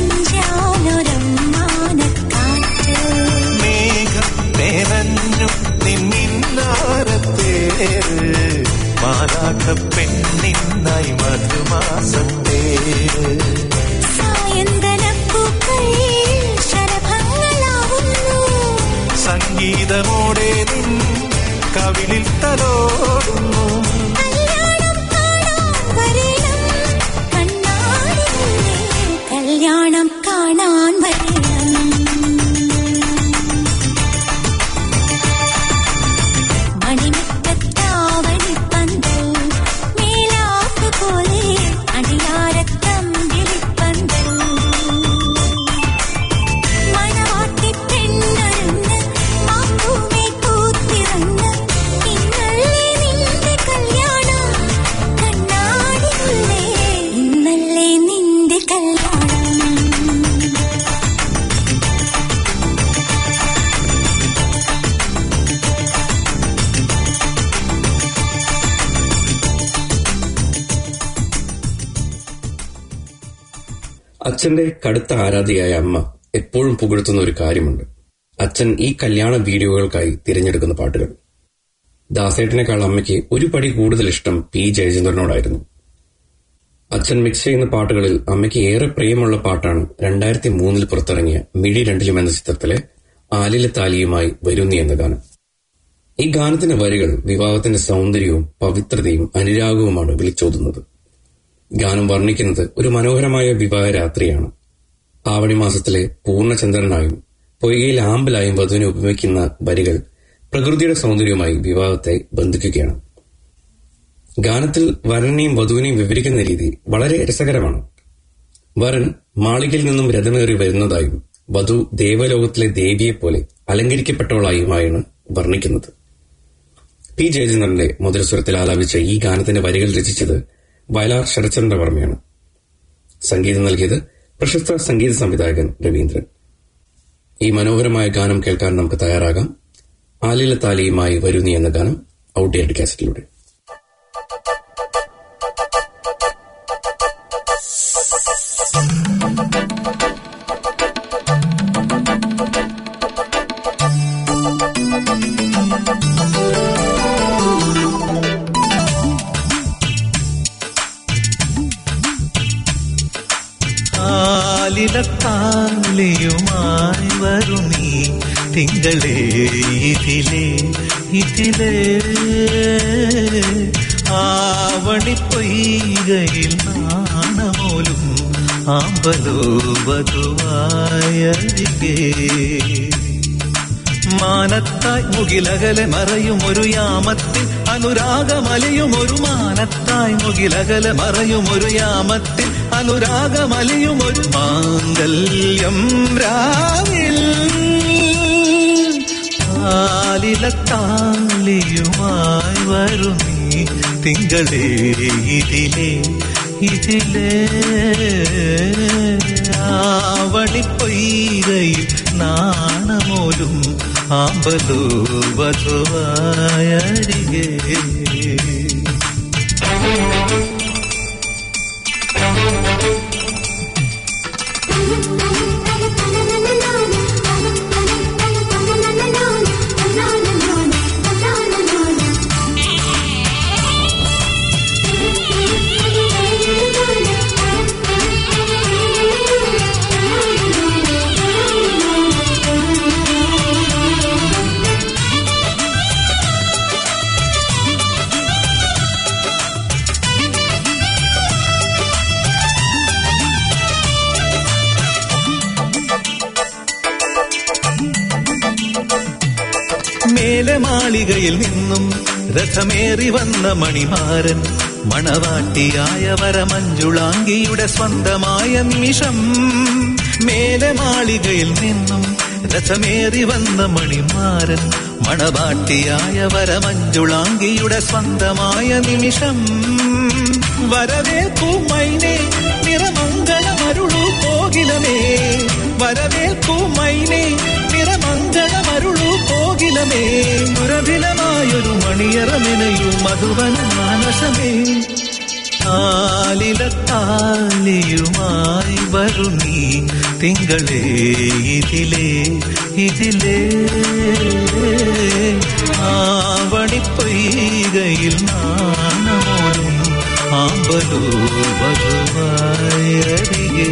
Speaker 12: കുഞ്ചാനൊരമ്മാനക്കാറ്റ്
Speaker 11: മേഘം നിറഞ്ഞു നിന്നിന്നാരത്തേര് മാലാഖ പെണ്ണിന്നായി മധുമാസത്തേര്
Speaker 12: സായന്തനപ്പൂക്കൾ ശരഭങ്ങളാവുന്നു
Speaker 11: സംഗീതമോടെ നിൻ കവിളിൽ തലോടുന്നു
Speaker 12: കല്യാണം കാണാൻ വരേണം കണ്ണാടി മുന്നേ കല്യാണം
Speaker 10: അച്ഛന്റെ കടുത്ത ആരാധികയായ അമ്മ എപ്പോഴും പുകഴ്ത്തുന്ന ഒരു കാര്യമുണ്ട് അച്ഛൻ ഈ കല്യാണ വീഡിയോകൾക്കായി തിരഞ്ഞെടുക്കുന്ന പാട്ടുകൾ ദാസേട്ടനേക്കാൾ അമ്മയ്ക്ക് ഒരു പടി കൂടുതൽ ഇഷ്ടം പി ജയചന്ദ്രനോടായിരുന്നു അച്ഛൻ മിക്സ് ചെയ്യുന്ന പാട്ടുകളിൽ അമ്മയ്ക്ക് ഏറെ പ്രിയമുള്ള പാട്ടാണ് രണ്ടായിരത്തി മൂന്നിൽ പുറത്തിറങ്ങിയ മിഴി രണ്ടിലും എന്ന ചിത്രത്തിലെ ആലിലെ താലിയുമായി വരുന്നി എന്ന ഗാനം ഈ ഗാനത്തിന്റെ വരികൾ വിവാഹത്തിന്റെ സൗന്ദര്യവും പവിത്രതയും അനുരാഗവുമാണ് വിളിച്ചോതുന്നത് ഗാനം വർണ്ണിക്കുന്നത് ഒരു മനോഹരമായ വിവാഹ രാത്രിയാണ് ആവണി മാസത്തിലെ പൂർണ്ണചന്ദ്രനായും പൊയ്കയിൽ ആമ്പലായും വധുവിനെ ഉപയോഗിക്കുന്ന വരികൾ പ്രകൃതിയുടെ സൗന്ദര്യവുമായി വിവാഹത്തെ ബന്ധിക്കുകയാണ് ഗാനത്തിൽ വരനെയും വധുവിനെയും വിവരിക്കുന്ന രീതി വളരെ രസകരമാണ് വരൻ മാളികയിൽ നിന്നും രഥമേറി വരുന്നതായും വധു ദേവലോകത്തിലെ ദേവിയെപ്പോലെ അലങ്കരിക്കപ്പെട്ടവളായുമായാണ് വർണ്ണിക്കുന്നത് പി ജയചന്ദ്രന്റെ മുതലസ്വരത്തിൽ ആലാപിച്ച ഈ ഗാനത്തിന്റെ വരികൾ രചിച്ചത് വയലാർ ശരചന്ദ്രവർമ്മയാണ് സംഗീതം നൽകിയത് പ്രശസ്ത സംഗീത സംവിധായകൻ രവീന്ദ്രൻ ഈ മനോഹരമായ ഗാനം കേൾക്കാൻ നമുക്ക് തയ്യാറാകാം ആലില താലിയുമായി വരുന്നി എന്ന ഗാനം ഔട്ട്ഡേറ്റ് കാസറ്റിലൂടെ
Speaker 11: ആലിലത്താലിയുമായി വരും നീ തിങ്കളേ ഇതിലേ ഇതിലേ ആവണി പൊയ്കയിൽ നാണമോലും ആമ്പലോ വധുവായരികേ മാനത്തായി മുകിലകലെ മറയും ഒരു യാമത്തിൽ അനുരാഗമലയും ഒരു മാനത്തായി മുകിലകലെ മറയും ഒരു യാമത്തിൽ അനുരാഗമലയും ഒരു മാംഗല്യം രാവിൽ ആലിലത്താലിയുമായി വരും നീ തിങ്കളേ ഇതിലേ ഇതിലേ ആവണി പൊയ്കയിൽ നാണമോലും ആമ്പലോ വധുവായരികേ മേലെ മാളികയിൽ നിന്നും രഥമേറി വന്ന മണിമാരൻ മണവാട്ടിയായ വരമഞ്ജുളാംഗിയുടെ സ്വന്തമായ നിമിഷം മേലെ മാളികയിൽ നിന്നും രഥമേറി വന്ന മണിമാരൻ മണവാട്ടിയായ വരമഞ്ജുളാംഗിയുടെ സ്വന്തമായ നിമിഷം വരവേൽക്കൂ മൈനെ നിറമംഗളമരുളു കോകിലമേ വരവേൽക്കൂ മൈനെ നിറമംഗളമരുളു കോകിലമേ മുരഭിലമായൊരു മണിയറമെനയു മധുവന മാനസമേ ആലിലത്താലിയുമായി വരും നീ തിങ്കളേ ഇതിലേ ഇതിലേ ആവണി പൊയ്കയിൽ നാണമോടും ആമ്പലോ വധുവായരികേ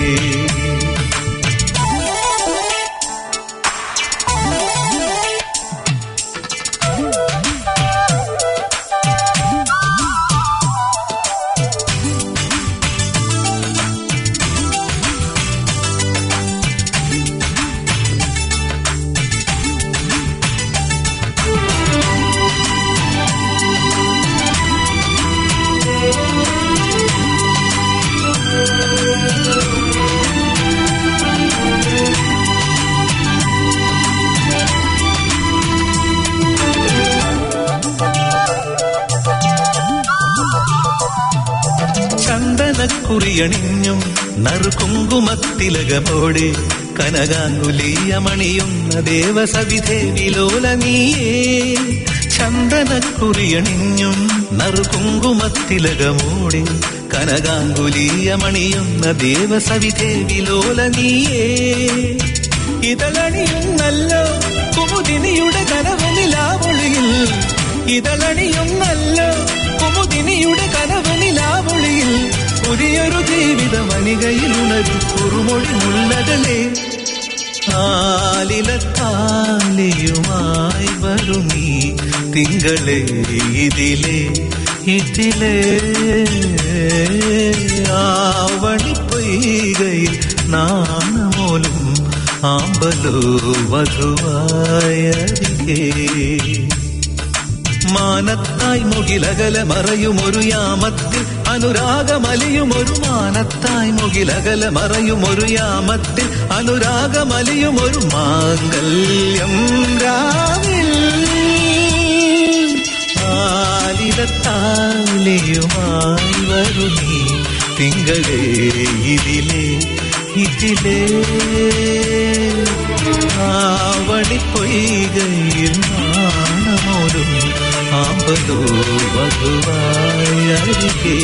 Speaker 11: ചന്ദനക്കുറിയണിഞ്ഞും നറുകുങ്കുമത്തിലകമോടെ കനകാങ്കുലീയമണിയുന്ന ദേവസവിധേ വിലോല നീയേ ചന്ദനക്കുറിയണിഞ്ഞും നറുകുങ്കുമത്തിലകമോടെ കനകാങ്കുലീയമണിയുന്ന ദേവസവിധേ വിലോല നീയേ ഇതളണിയുന്നല്ലോ കുമുദിനിയുടെ കനവ് നിലാവൊളിയിൽ ഇതളണിയുന്നല്ലോ കുമുദിനിയുടെ കനവ് നിലാവൊളിയിൽ പുതിയൊരു ജീവിത മണികയിൽ ഉണരും കുറുമൊഴി മുല്ലകളെ ആലിലത്താലിയുമായി വരും നീ തിങ്കളെ ഇതിലെ ഇതിലെ ആവണി പൊയ്കയിൽ നാണമോലും ആമ്പലോ വധുവായരികേ മാനത്തായി മുകിലകല മറയുമൊരു യാമത്തിൽ അനുരാഗമലിയുമൊരു മാനത്തായി മുകിലകല മറയുമൊരു യാമത്തിൽ അനുരാഗമലിയുമൊരു മാംഗല്യം രാവിൽ ആലിലത്താലിയുമായി വരു നീ തിങ്കളേ ഇതിലേ ഇതിലേ ആവണി പൊയ്കയിൽ നാണമോലും ആമ്പലോ വധുവായ അരികേ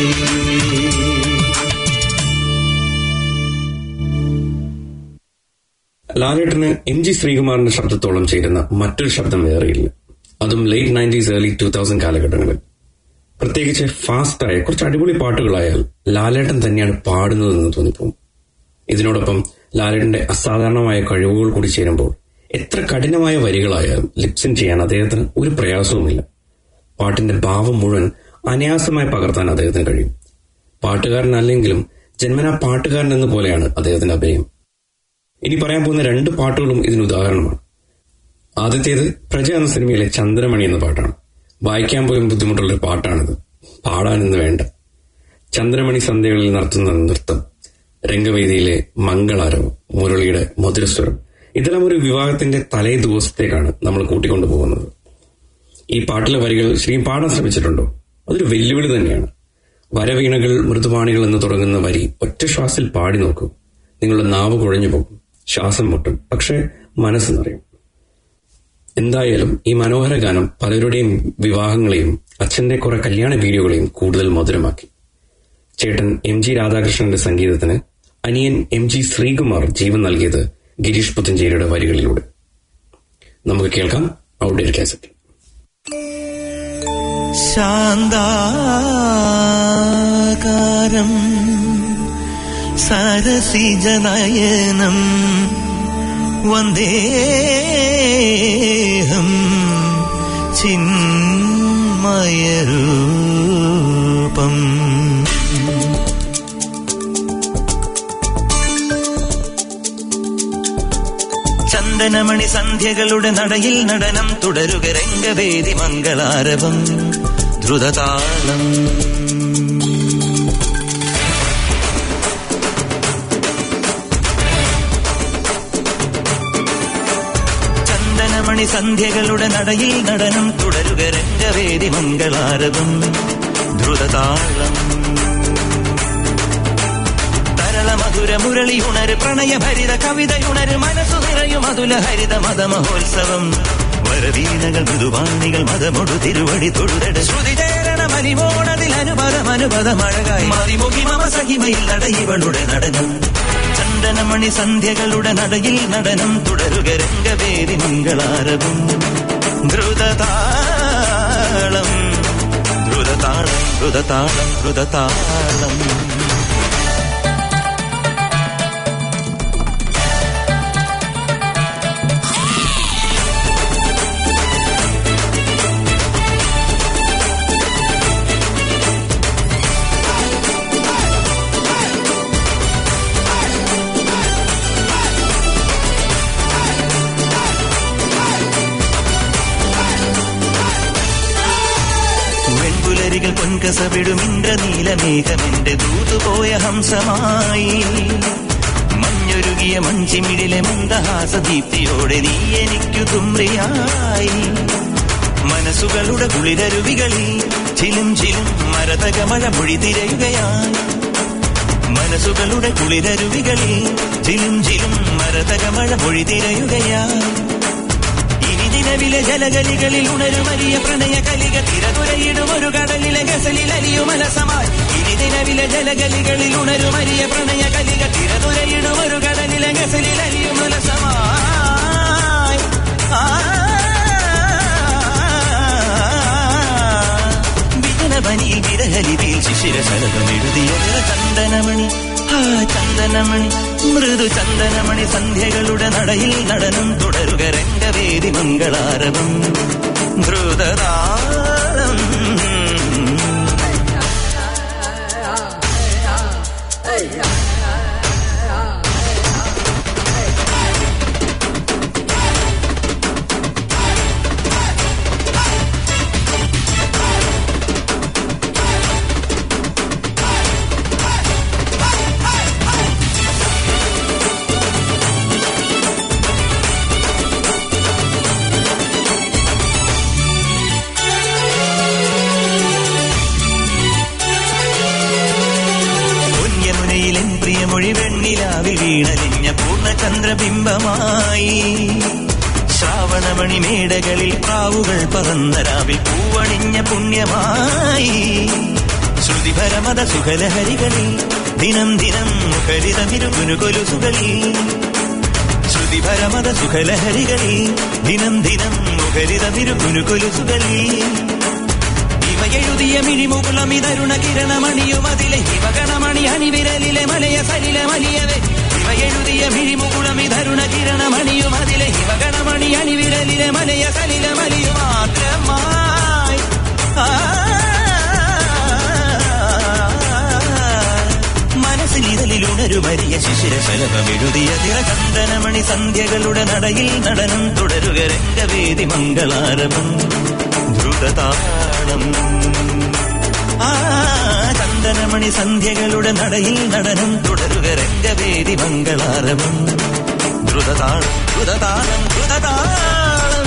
Speaker 10: ലാലേട്ടന് എം ജി ശ്രീകുമാറിന്റെ ശബ്ദത്തോളം ചേരുന്ന മറ്റൊരു ശബ്ദം വേറെയില്ല അതും late nineties early two thousand കാലഘട്ടങ്ങളിൽ പ്രത്യേകിച്ച് ഫാസ്റ്റായ കുറച്ച് അടിപൊളി പാട്ടുകളായാൽ ലാലേട്ടൻ തന്നെയാണ് പാടുന്നതെന്ന് തോന്നിപ്പോകും ഇതിനോടൊപ്പം ലാലേട്ടന്റെ അസാധാരണമായ കഴിവുകൾ കൂടി ചേരുമ്പോൾ എത്ര കഠിനമായ വരികളായാലും ലിപ്സിൻ ചെയ്യാൻ അദ്ദേഹത്തിന് ഒരു പ്രയാസവുമില്ല പാട്ടിന്റെ ഭാവം മുഴുവൻ അനായാസമായി പകർത്താൻ അദ്ദേഹത്തിന് കഴിയും പാട്ടുകാരനല്ലെങ്കിലും ജന്മനാ പാട്ടുകാരൻ എന്ന പോലെയാണ് അദ്ദേഹത്തിന്റെ അഭിനയം ഇനി പറയാൻ പോകുന്ന രണ്ട് പാട്ടുകളും ഇതിന് ഉദാഹരണമാണ് ആദ്യത്തേത് പ്രജ എന്ന സിനിമയിലെ ചന്ദ്രമണി എന്ന പാട്ടാണ് വായിക്കാൻ പോലും ബുദ്ധിമുട്ടുള്ള ഒരു പാട്ടാണിത് പാടാനെന്ന് വേണ്ട ചന്ദ്രമണി സന്ധ്യകളിൽ നടത്തുന്ന നൃത്തം രംഗവേദിയിലെ മംഗളാരവം മുരളിയുടെ മധുരസ്വരം ഇതെല്ലാം ഒരു വിവാഹത്തിന്റെ തലേ ദിവസത്തേക്കാണ് നമ്മൾ കൂട്ടിക്കൊണ്ടു പോകുന്നത് ഈ പാട്ടിലെ വരികൾ ശ്രീ പാടാൻ ശ്രമിച്ചിട്ടുണ്ടോ അതൊരു വെല്ലുവിളി തന്നെയാണ് വരവീണകൾ മൃദുപാണികൾ എന്ന് തുടങ്ങുന്ന വരി ഒറ്റ ശ്വാസിൽ പാടി നോക്കൂ നിങ്ങളുടെ നാവ് കുഴഞ്ഞു പോകും ശ്വാസം മുട്ടും പക്ഷേ മനസ്സ് നിറയും എന്തായാലും ഈ മനോഹര ഗാനം പലരുടെയും വിവാഹങ്ങളെയും അച്ഛന്റെ കുറെ കല്യാണ വീഡിയോകളെയും കൂടുതൽ മധുരമാക്കി ചേട്ടൻ എം ജി രാധാകൃഷ്ണന്റെ സംഗീതത്തിന് അനിയൻ എം ജി ശ്രീകുമാർ ജീവൻ നൽകിയത് ഗിരീഷ് പുത്തഞ്ചേരിയുടെ വരികളിലൂടെ നമുക്ക് കേൾക്കാം ഔട്ട്ഡേറ്റ് കാസറ്റ്
Speaker 11: ശാന്താകാരം സരസിജനയനം വന്ദേഹം ചിന്മയരൂപം ചന്ദനമണി സന്ധ്യകളുടെ നടയിൽ നടനം തുടരുക രംഗവേദി മംഗളാരവം ദ്രുതതാളം ചന്ദനമണി സന്ധ്യകളുടെ നടയിൽ നടനം തുടരുക രംഗവേദി മംഗളാരവം ദ്രുതതാളം തരള മധുര മുരളി ഉണര് പ്രണയഭരിത കവിതയുണര് മനസ്സു നിറയും അതുല ഹരിത മതമഹോത്സവം വരവീണകൾ മൃദുവാണികൾ മതമൊടു തിരുവടി തൊഴുതട ശ്രുതി ചേരണ മലിമോണതിൽ അനുപദം അനുപദം അഴകായി മതിമുഖി മമ സഹിമയിൽ നടയിവളുടെ നടനം ചന്ദനമണി സന്ധ്യകളുടെ നടയിൽ നടനം തുടരുക രംഗവേദി മംഗളാരവും ദ്രുതതാളം ദ്രുതതാളം ദ്രുതതാളം ദ്രുതതാളം വെൺപുലരികൾ പൊൻകസവിടും ഇന്ദ്രനീലമേഘമെന്റെ ദൂതുപോയ ഹംസമായി മഞ്ഞൊരുകിയ മഞ്ചിമിഴിലെ മന്ദഹാസദീപ്തിയോടെ നീ എനിക്കു തുമ്രിയായി മനസ്സുകളുടെ കുളിരരുവികളിൽ ചിലും ചിലും മരതകമഴ മൊഴി തിരയുകയായി മനസ്സുകളുടെ കുളിരരുവികളിൽ ചിലും ചിലും മരതകമഴ മൊഴി തിരയുകയായി ഇനി നിലവിലെ ജലഗലികളിൽ ഉണരുമരിയ പ്രണയ കലിക തിരതുരയിടും ഒരു കടലിലെ ഗസലിൽ അലിയുമലസമായി ഇനി നിലവിലെ കടലിലെ ജലകലികളിൽ ഉണരുമരിയ പ്രണയ കലിക തിരതുരയിടും ഒരു കടലിലെ ഗസലിൽ അരിയും ഉലസമായി ആ വിജനപനിയിൽ വിരഹലിപിയിൽ ശിശിര ശലഭം എഴുതിയ ചന്ദനമണി ആ ചന്ദനമണി മൃദു ചന്ദനമണി സന്ധ്യകളുടെ നടയിൽ നടനം തുടരുക രംഗവേദി മംഗളാരവം ദ്രുതതാളം പുണ്യമുനയിലെൻ പ്രിയമൊഴി വെണ്ണിലാവിൽ വീണലിഞ്ഞ പൂർണ്ണചന്ദ്രബിംബമായി ശ്രാവണമണി മേടകളിൽ പ്രാവുകൾ പറന്ന രാവിൽ പൂവണിഞ്ഞ പുണ്യമായി ശ്രുതിപരമത സുഖലഹരികളിൽ ദിനം ദിനം മുഖരിതമിരുകുനുകൊലുസുകളിൽ ശ്രുതിപരമത സുഖലഹരികളിൽ ദിനം ദിനം മുഖരിതമിരുകുനുകൊലുസുകളിൽ ഇവയെഴുതിയ മിഴിമുകുളം ഇതരുണ കിരണമണിയുമതിലെ ഹിമഗണമണി അണിവിരലിലെ മലയ സലിലെ മലിയവേ ഇവയെഴുതിയ മിഴിമുകുളം ഇതരുണ കിരണമണിയുമതിലെ ഹിമഗണമണി അണിവിരലിലെ മലയ സലിലെ മലിയു മാത്രമായി ആ മനസ്സിൽ ഇതലിൽ ഉണരുമരിയ ശിശിര ശലഭം എഴുതിയ തിരചന്ദനമണി സന്ധ്യകളുടെ നടയിൽ നടനം തുടരുക രംഗവേദി മംഗളാരവം ദ്രുതതാളം ആ ചന്ദനമണി സന്ധ്യകളുടെ നടയിൽ നടനം തുടരുക രംഗവേദി മംഗളാരവം ദ്രുതതാളം ദ്രുതതാളം ദ്രുതതാളം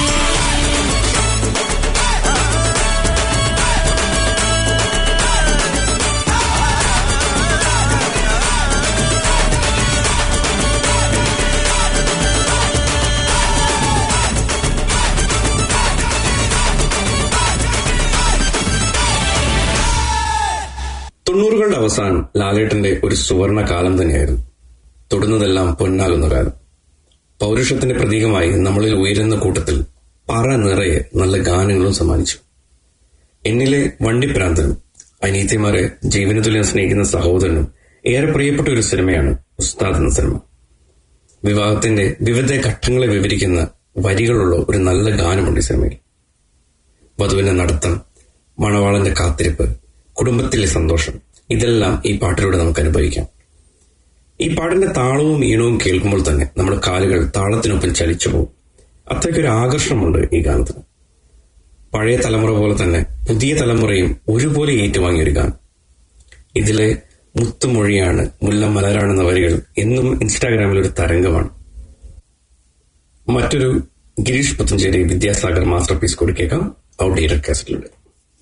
Speaker 10: തൊണ്ണൂറുകളുടെ അവസാനം ലാലേട്ടന്റെ ഒരു സുവർണ കാലം തന്നെയായിരുന്നു തൊടുന്നതെല്ലാം പൊന്നാകുന്ന കാലം പൗരുഷത്തിന്റെ പ്രതീകമായി നമ്മളിൽ ഉയരുന്ന കൂട്ടത്തിൽ പറ നിറയെ നല്ല ഗാനങ്ങളും സമ്മാനിച്ചു എന്നിലെ വണ്ടിപ്രാന്തനും അനീതിമാരെ ജീവന തുല്യം സ്നേഹിക്കുന്ന സഹോദരനും ഏറെ പ്രിയപ്പെട്ട ഒരു സിനിമയാണ് ഉസ്താദ് എന്ന സിനിമ വിവാഹത്തിന്റെ വിവിധ ഘട്ടങ്ങളെ വിവരിക്കുന്ന വരികളുള്ള ഒരു നല്ല ഗാനമുണ്ട് ഈ സിനിമയിൽ വധുവിന്റെ നടത്തം മണവാളന്റെ കാത്തിരിപ്പ് കുടുംബത്തിലെ സന്തോഷം ഇതെല്ലാം ഈ പാട്ടിലൂടെ നമുക്ക് അനുഭവിക്കാം ഈ പാട്ടിന്റെ താളവും ഈണവും കേൾക്കുമ്പോൾ തന്നെ നമ്മുടെ കാലുകൾ താളത്തിനൊപ്പം ചലിച്ചു പോകും അത്രയ്ക്കൊരു ആകർഷണമുണ്ട് ഈ ഗാനത്തിന് പഴയ തലമുറ പോലെ തന്നെ പുതിയ തലമുറയും ഒരുപോലെ ഏറ്റുവാങ്ങിയ ഒരു ഗാനം ഇതിലെ മുത്തുമൊഴിയാണ് മുല്ലം മലരാണെന്ന വരികൾ എന്നും ഇൻസ്റ്റാഗ്രാമിൽ ഒരു തരംഗമാണ് മറ്റൊരു ഗിരീഷ് പുത്തഞ്ചേരി വിദ്യാസാഗർ മാസ്റ്റർ പീസ് കൂടി കേൾക്കാം ഔട്ട്ഡേറ്റഡ് കാസറ്റിലൂടെ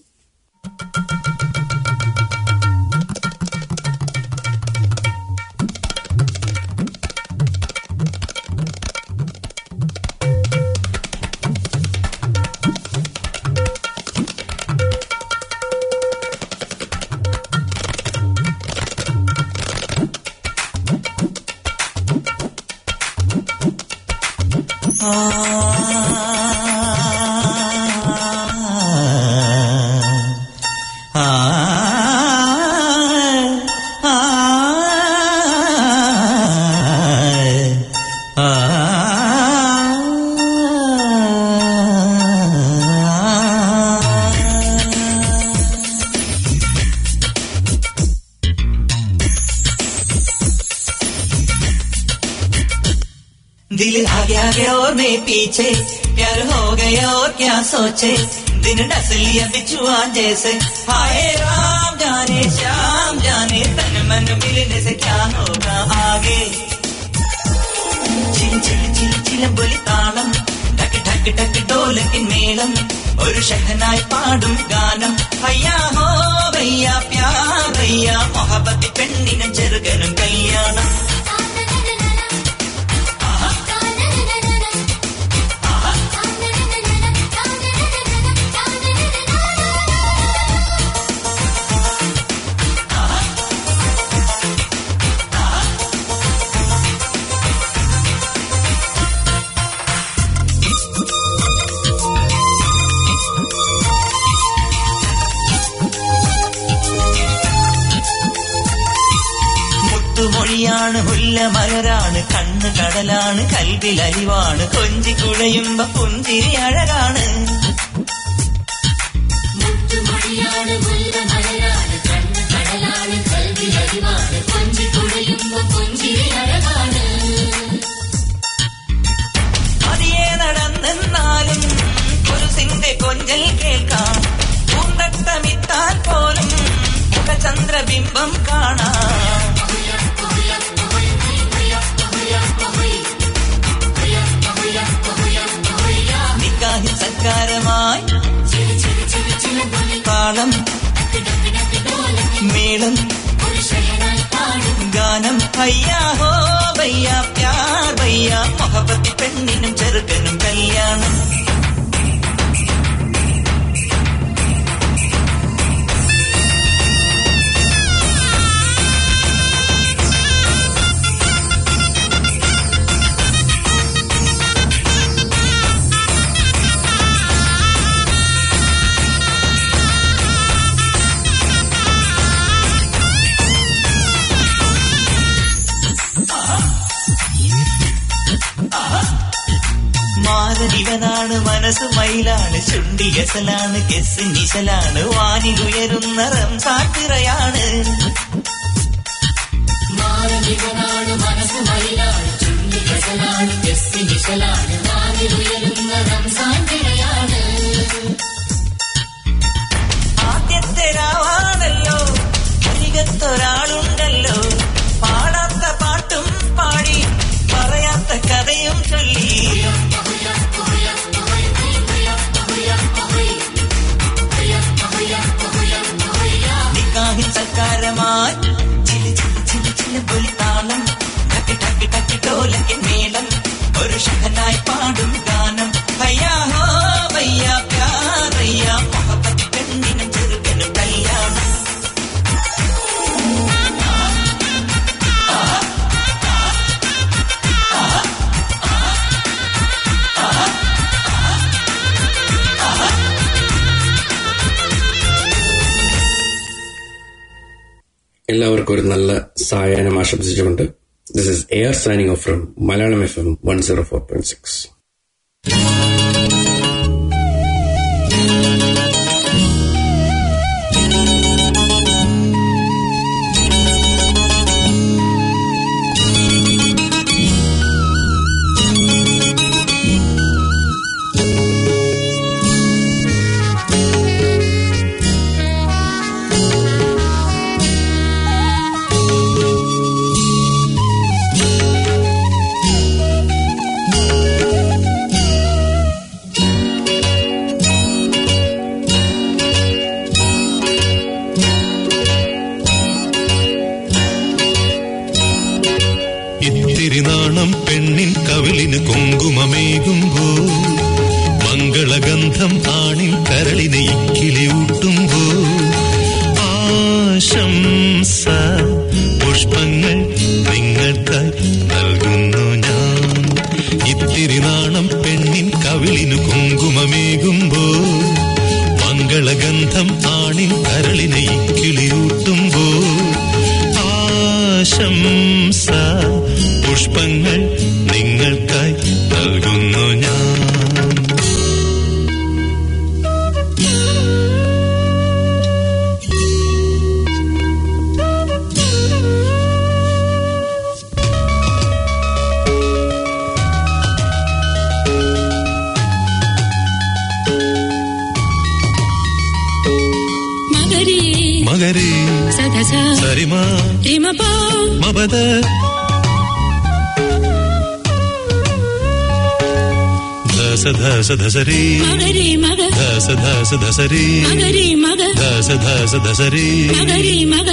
Speaker 11: दिल आगे आगे और मैं पीछे प्यार हो गया और क्या सोचे दिन डस लिया बिछुआ जैसे हाय राम जाने श्याम जाने तन मन मिलने से क्या होगा आगे ചില ചില ചില ചിലമ്പൊലി താളം ടക്ക് ടക്ക് ടക്ക് ഡോലക്കിൻ മേളം ഒരു ഷഹനായി പാടും ഗാനം അയ്യാ ഹോ ഭയ്യ പ്യാ ഭയ്യ മൊഹബത്തി പെണ്ണിനും ചെറുകനും കല്യാണം മണിയാണ് മുല്ല മലരാണ് കണ്ണ് കടലാണ് കൽവിൽ അലിവാണ് കൊഞ്ചി കുഴയുമ്പോ പുഞ്ചിരി അഴകാണ് അതിയെ നടന്നെന്നാലും കുരുസിന്റെ കൊഞ്ചൽ കേൾക്കാം പൂന്തട്ടമിത്താൽ പോലും മുഖചന്ദ്രബിംബം കാണാം നിക്കാഹിൽ സൽക്കാരമായി താളം മേളം ഗാനം അയ്യാ ഹോ ഭയ്യ പ്യാർ ഭയ്യ മൊഹബത്തി പെണ്ണിനും ചെറുക്കനും കല്യാണം മാരനിവനാണ് മനസ്സ് മയിലാണ് ചുണ്ടി ഗസലാണ് കെസ് നിശലാണ് വാനിലുയരുന്ന റംസാൻ തിറയാണ് ആദ്യത്തെ രാവാണല്ലോ അരികത്തൊരാളുണ്ടല്ലോ പാടാത്ത പാട്ടും പാടി പറയാത്ത കഥയും ചൊല്ലി നിക്കാഹിൻ സൽക്കാരമായി ചിലി ചിലി ചിലി ചില പൊലിത്താളം ടക്കി ടക്കി ടക്കി ടോലക്കിൻ മേളം ഒരു ഷഹനായി പാടും ഗാനം ഭയ്യാ ഹോ ഭയ്യ പ്യാറയ്യ മൊഹബത്ത് പെണ്ണിനും ചെറുക്കനും കല്യാണം
Speaker 10: എല്ലാവർക്കും ഒരു നല്ല സായാഹ്നം ആശംസിച്ചുകൊണ്ട് this is air signing off from Malayalam F M one zero four point six
Speaker 13: ഇത്തിരി നാണം പെണ്ണിൻ കവിളിന് കുങ്കുമമേകുമ്പോ മംഗളഗന്ധം ആണിൻ കരളിനെ ഇക്കിളി ഊട്ടുമ്പോ ആശംസ പുഷ്പങ്ങൾ നിങ്ങൾക്കായി നൽകുന്നു ഞാൻ ഇത്തിരി നാണം പെണ്ണിൻ കവിളിന് കുങ്കുമമേകുമ്പോ മംഗളഗന്ധം ആണിൻ കരളിനെ ഇക്കിളിയൂട്ടുമ്പോ ആശംസ പുഷ്പങ്ങൾ നിങ്ങൾക്കായി നൽകുന്നു ഞാൻ
Speaker 14: മകരി
Speaker 13: മകരി
Speaker 14: സദസ
Speaker 13: സരിമ
Speaker 14: രിമപ
Speaker 13: മപദ ധസ ധസ ധസരി
Speaker 14: മകരി മക
Speaker 13: ധസ ധസ ധസരി
Speaker 14: മകരി മക
Speaker 13: ധസ ധസ ധസരി
Speaker 14: മകരി മക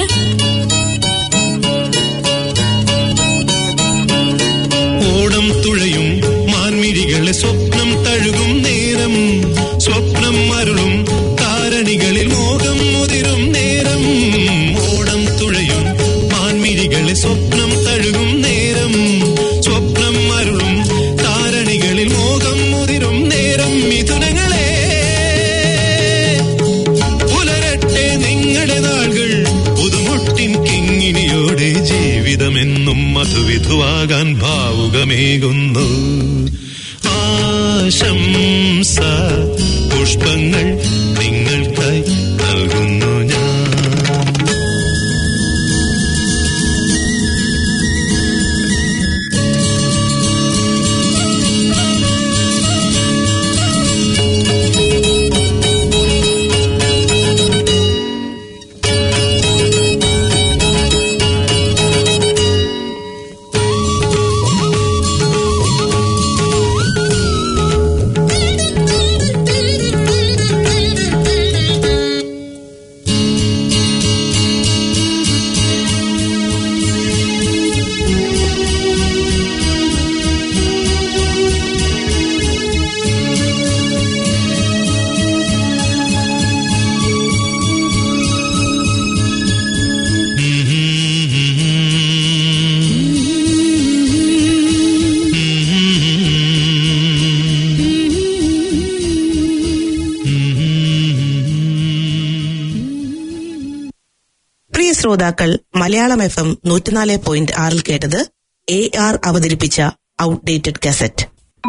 Speaker 13: ഓണം തുഴയും മാൻമിഴികളെ സ്വപ്നം തഴുകും നേരം സ്വപ്നം മരുളും താരണികളിൽ മോഹം മുതിരും നേരം ഓണം തുഴയും മാൻമിഴികളെ സ്വപ്നം തഴുകും നേരം സ്വപ്നം മരുളും താരണികളിൽ മോഹം മുതിരും നേരം മിഥുനങ്ങളെ പുലരട്ടെ നിങ്ങളുടെ നാളുകൾ പുതുമുട്ട മധുവിധുവാകാൻ ഭാവുകമേകുന്നു ആശംസ പുഷ്പങ്ങൾ നിങ്ങൾക്കായി നൽകുന്നു ഞാൻ
Speaker 1: പ്രിയ ശ്രോതാക്കൾ മലയാളം എഫ് എം നൂറ്റിനാല് പോയിന്റ് ആറിൽ കേട്ടത് എ ആർ അവതരിപ്പിച്ച ഔട്ട്ഡേറ്റഡ് കാസറ്റ്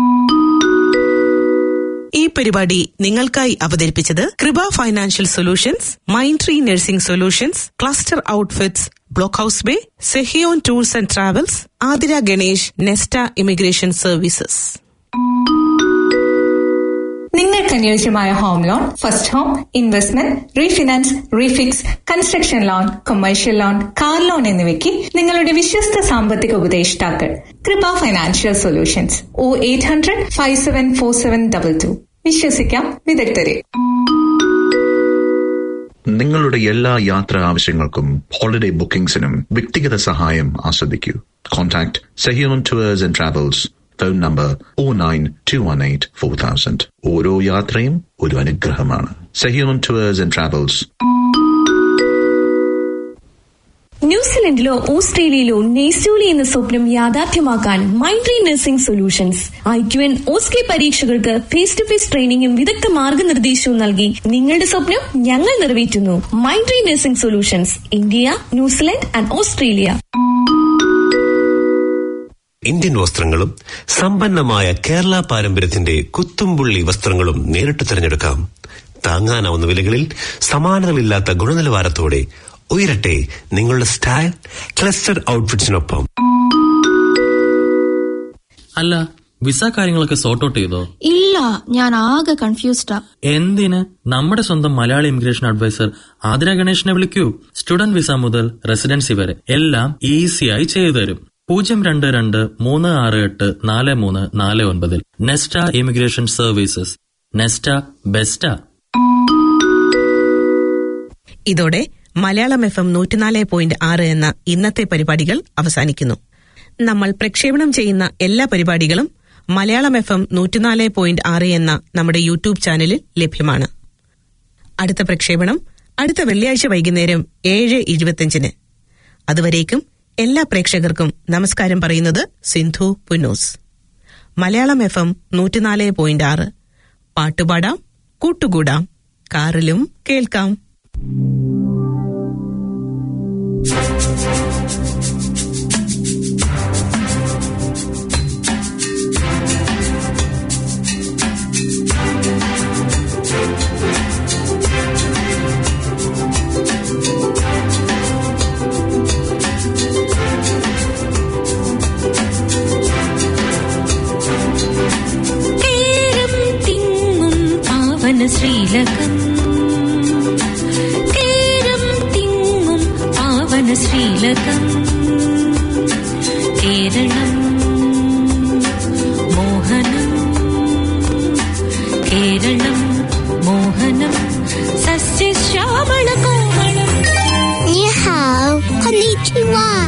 Speaker 1: ഈ പരിപാടി നിങ്ങൾക്കായി അവതരിപ്പിച്ചത് Kripa financial solutions mind tree nursing solutions cluster outfits block house bay Sehion tours and travels Athira Ganesh Nesta immigration services
Speaker 2: നിങ്ങൾക്ക് അനുയോജ്യമായ home loan first home investment refinance refix construction loan commercial loan car loan എന്നിവയ്ക്ക് നിങ്ങളുടെ വിശ്വസ്ത സാമ്പത്തിക ഉപദേഷ്ടാക്കൾ കൃപ financial solutions O eight hundred five seven four seven double two വിശ്വസിക്കാം വിദഗ്ധരെ
Speaker 3: നിങ്ങളുടെ എല്ലാ യാത്രാ ആവശ്യങ്ങൾക്കും ഹോളിഡേ ബുക്കിംഗ്സിനും വ്യക്തിഗത സഹായം ആസ്വദിക്കൂ contact Sehion tours and travels phone number o nine two one eight four thousand ഓരോ യാത്രയും ഒരു അനുഗ്രഹമാണ് സെഹിയോൺ ടൂവേഴ്സ് ആൻഡ് ട്രാവൽസ്
Speaker 4: ന്യൂസിലൻഡിലോ ഓസ്ട്രേലിയയിലോ നെയ്സൂലി എന്ന സ്വപ്നം യാഥാർത്ഥ്യമാക്കാൻ mind tree nursing solutions I Q N OSCE പരീക്ഷകൾക്ക് ഫേസ് ടു ഫേസ് ട്രെയിനിങ്ങും വിദഗ്ധ മാർഗനിർദ്ദേശവും നൽകി നിങ്ങളുടെ സ്വപ്നം ഞങ്ങൾ നിറവേറ്റുന്നു mind tree nursing solutions India New Zealand and Australia
Speaker 5: Indian വസ്ത്രങ്ങളും സമ്പന്നമായ കേരള പാരമ്പര്യത്തിന്റെ കുത്തുംപുള്ളി വസ്ത്രങ്ങളും നേരിട്ട് തിരഞ്ഞെടുക്കാം താങ്ങാനാവുന്ന വിലകളിൽ സമാനതകളില്ലാത്ത ഗുണനിലവാരത്തോടെ ഉയരട്ടെ നിങ്ങളുടെ സ്റ്റൈൽ ക്ലസ്റ്റർ ഔട്ട്ഫിറ്റ്സിനൊപ്പം
Speaker 6: അല്ല വിസ കാര്യങ്ങളൊക്കെ സോർട്ട് ഔട്ട് ചെയ്തോ
Speaker 7: ഇല്ല ഞാൻ ആകെ കൺഫ്യൂസ്ഡാ
Speaker 6: എന്തിന് നമ്മുടെ സ്വന്തം മലയാളി ഇമിഗ്രേഷൻ അഡ്വൈസർ ആതിര ഗണേഷിനെ വിളിക്കൂ സ്റ്റുഡന്റ് വിസ മുതൽ റെസിഡൻസി വരെ എല്ലാം ഈസിയായി ചെയ്തു തരും പൂജ്യം രണ്ട് രണ്ട് മൂന്ന് ആറ് എട്ട് നാല് മൂന്ന് നാല് ഒൻപതിൽ Nesta immigration services Nesta best
Speaker 1: ഇതോടെ മലയാളം എഫ് എം നൂറ്റിനാല് പോയിന്റ് ആറ് എന്ന ഇന്നത്തെ പരിപാടികൾ അവസാനിക്കുന്നു നമ്മൾ പ്രക്ഷേപണം ചെയ്യുന്ന എല്ലാ പരിപാടികളും മലയാളം എഫ് എം നൂറ്റിനാല് പോയിന്റ് ആറ് എന്ന നമ്മുടെ യൂട്യൂബ് ചാനലിൽ ലഭ്യമാണ് അടുത്ത പ്രക്ഷേപണം അടുത്ത വെള്ളിയാഴ്ച വൈകുന്നേരം ഏഴ് ഇരുപത്തിയഞ്ചിന് അതുവരേക്കും എല്ലാ പ്രേക്ഷകർക്കും നമസ്കാരം പറയുന്നത് സിന്ധു പുന്നൂസ് മലയാളം എഫ് എം നൂറ്റിനാല് പോയിന്റ് ആറ് പാട്ടുപാടാം കൂട്ടുകൂടാം കാറിലും കേൾക്കാം
Speaker 12: കേരം തിങ്ങും പാവന ശ്രീലകം കേരം തിങ്ങും പാവന ശ്രീലകം കേരളം മോഹനം കേരളം മോഹനം സസ്യശ്യാമള കോമളം
Speaker 15: 你好，こんにちは。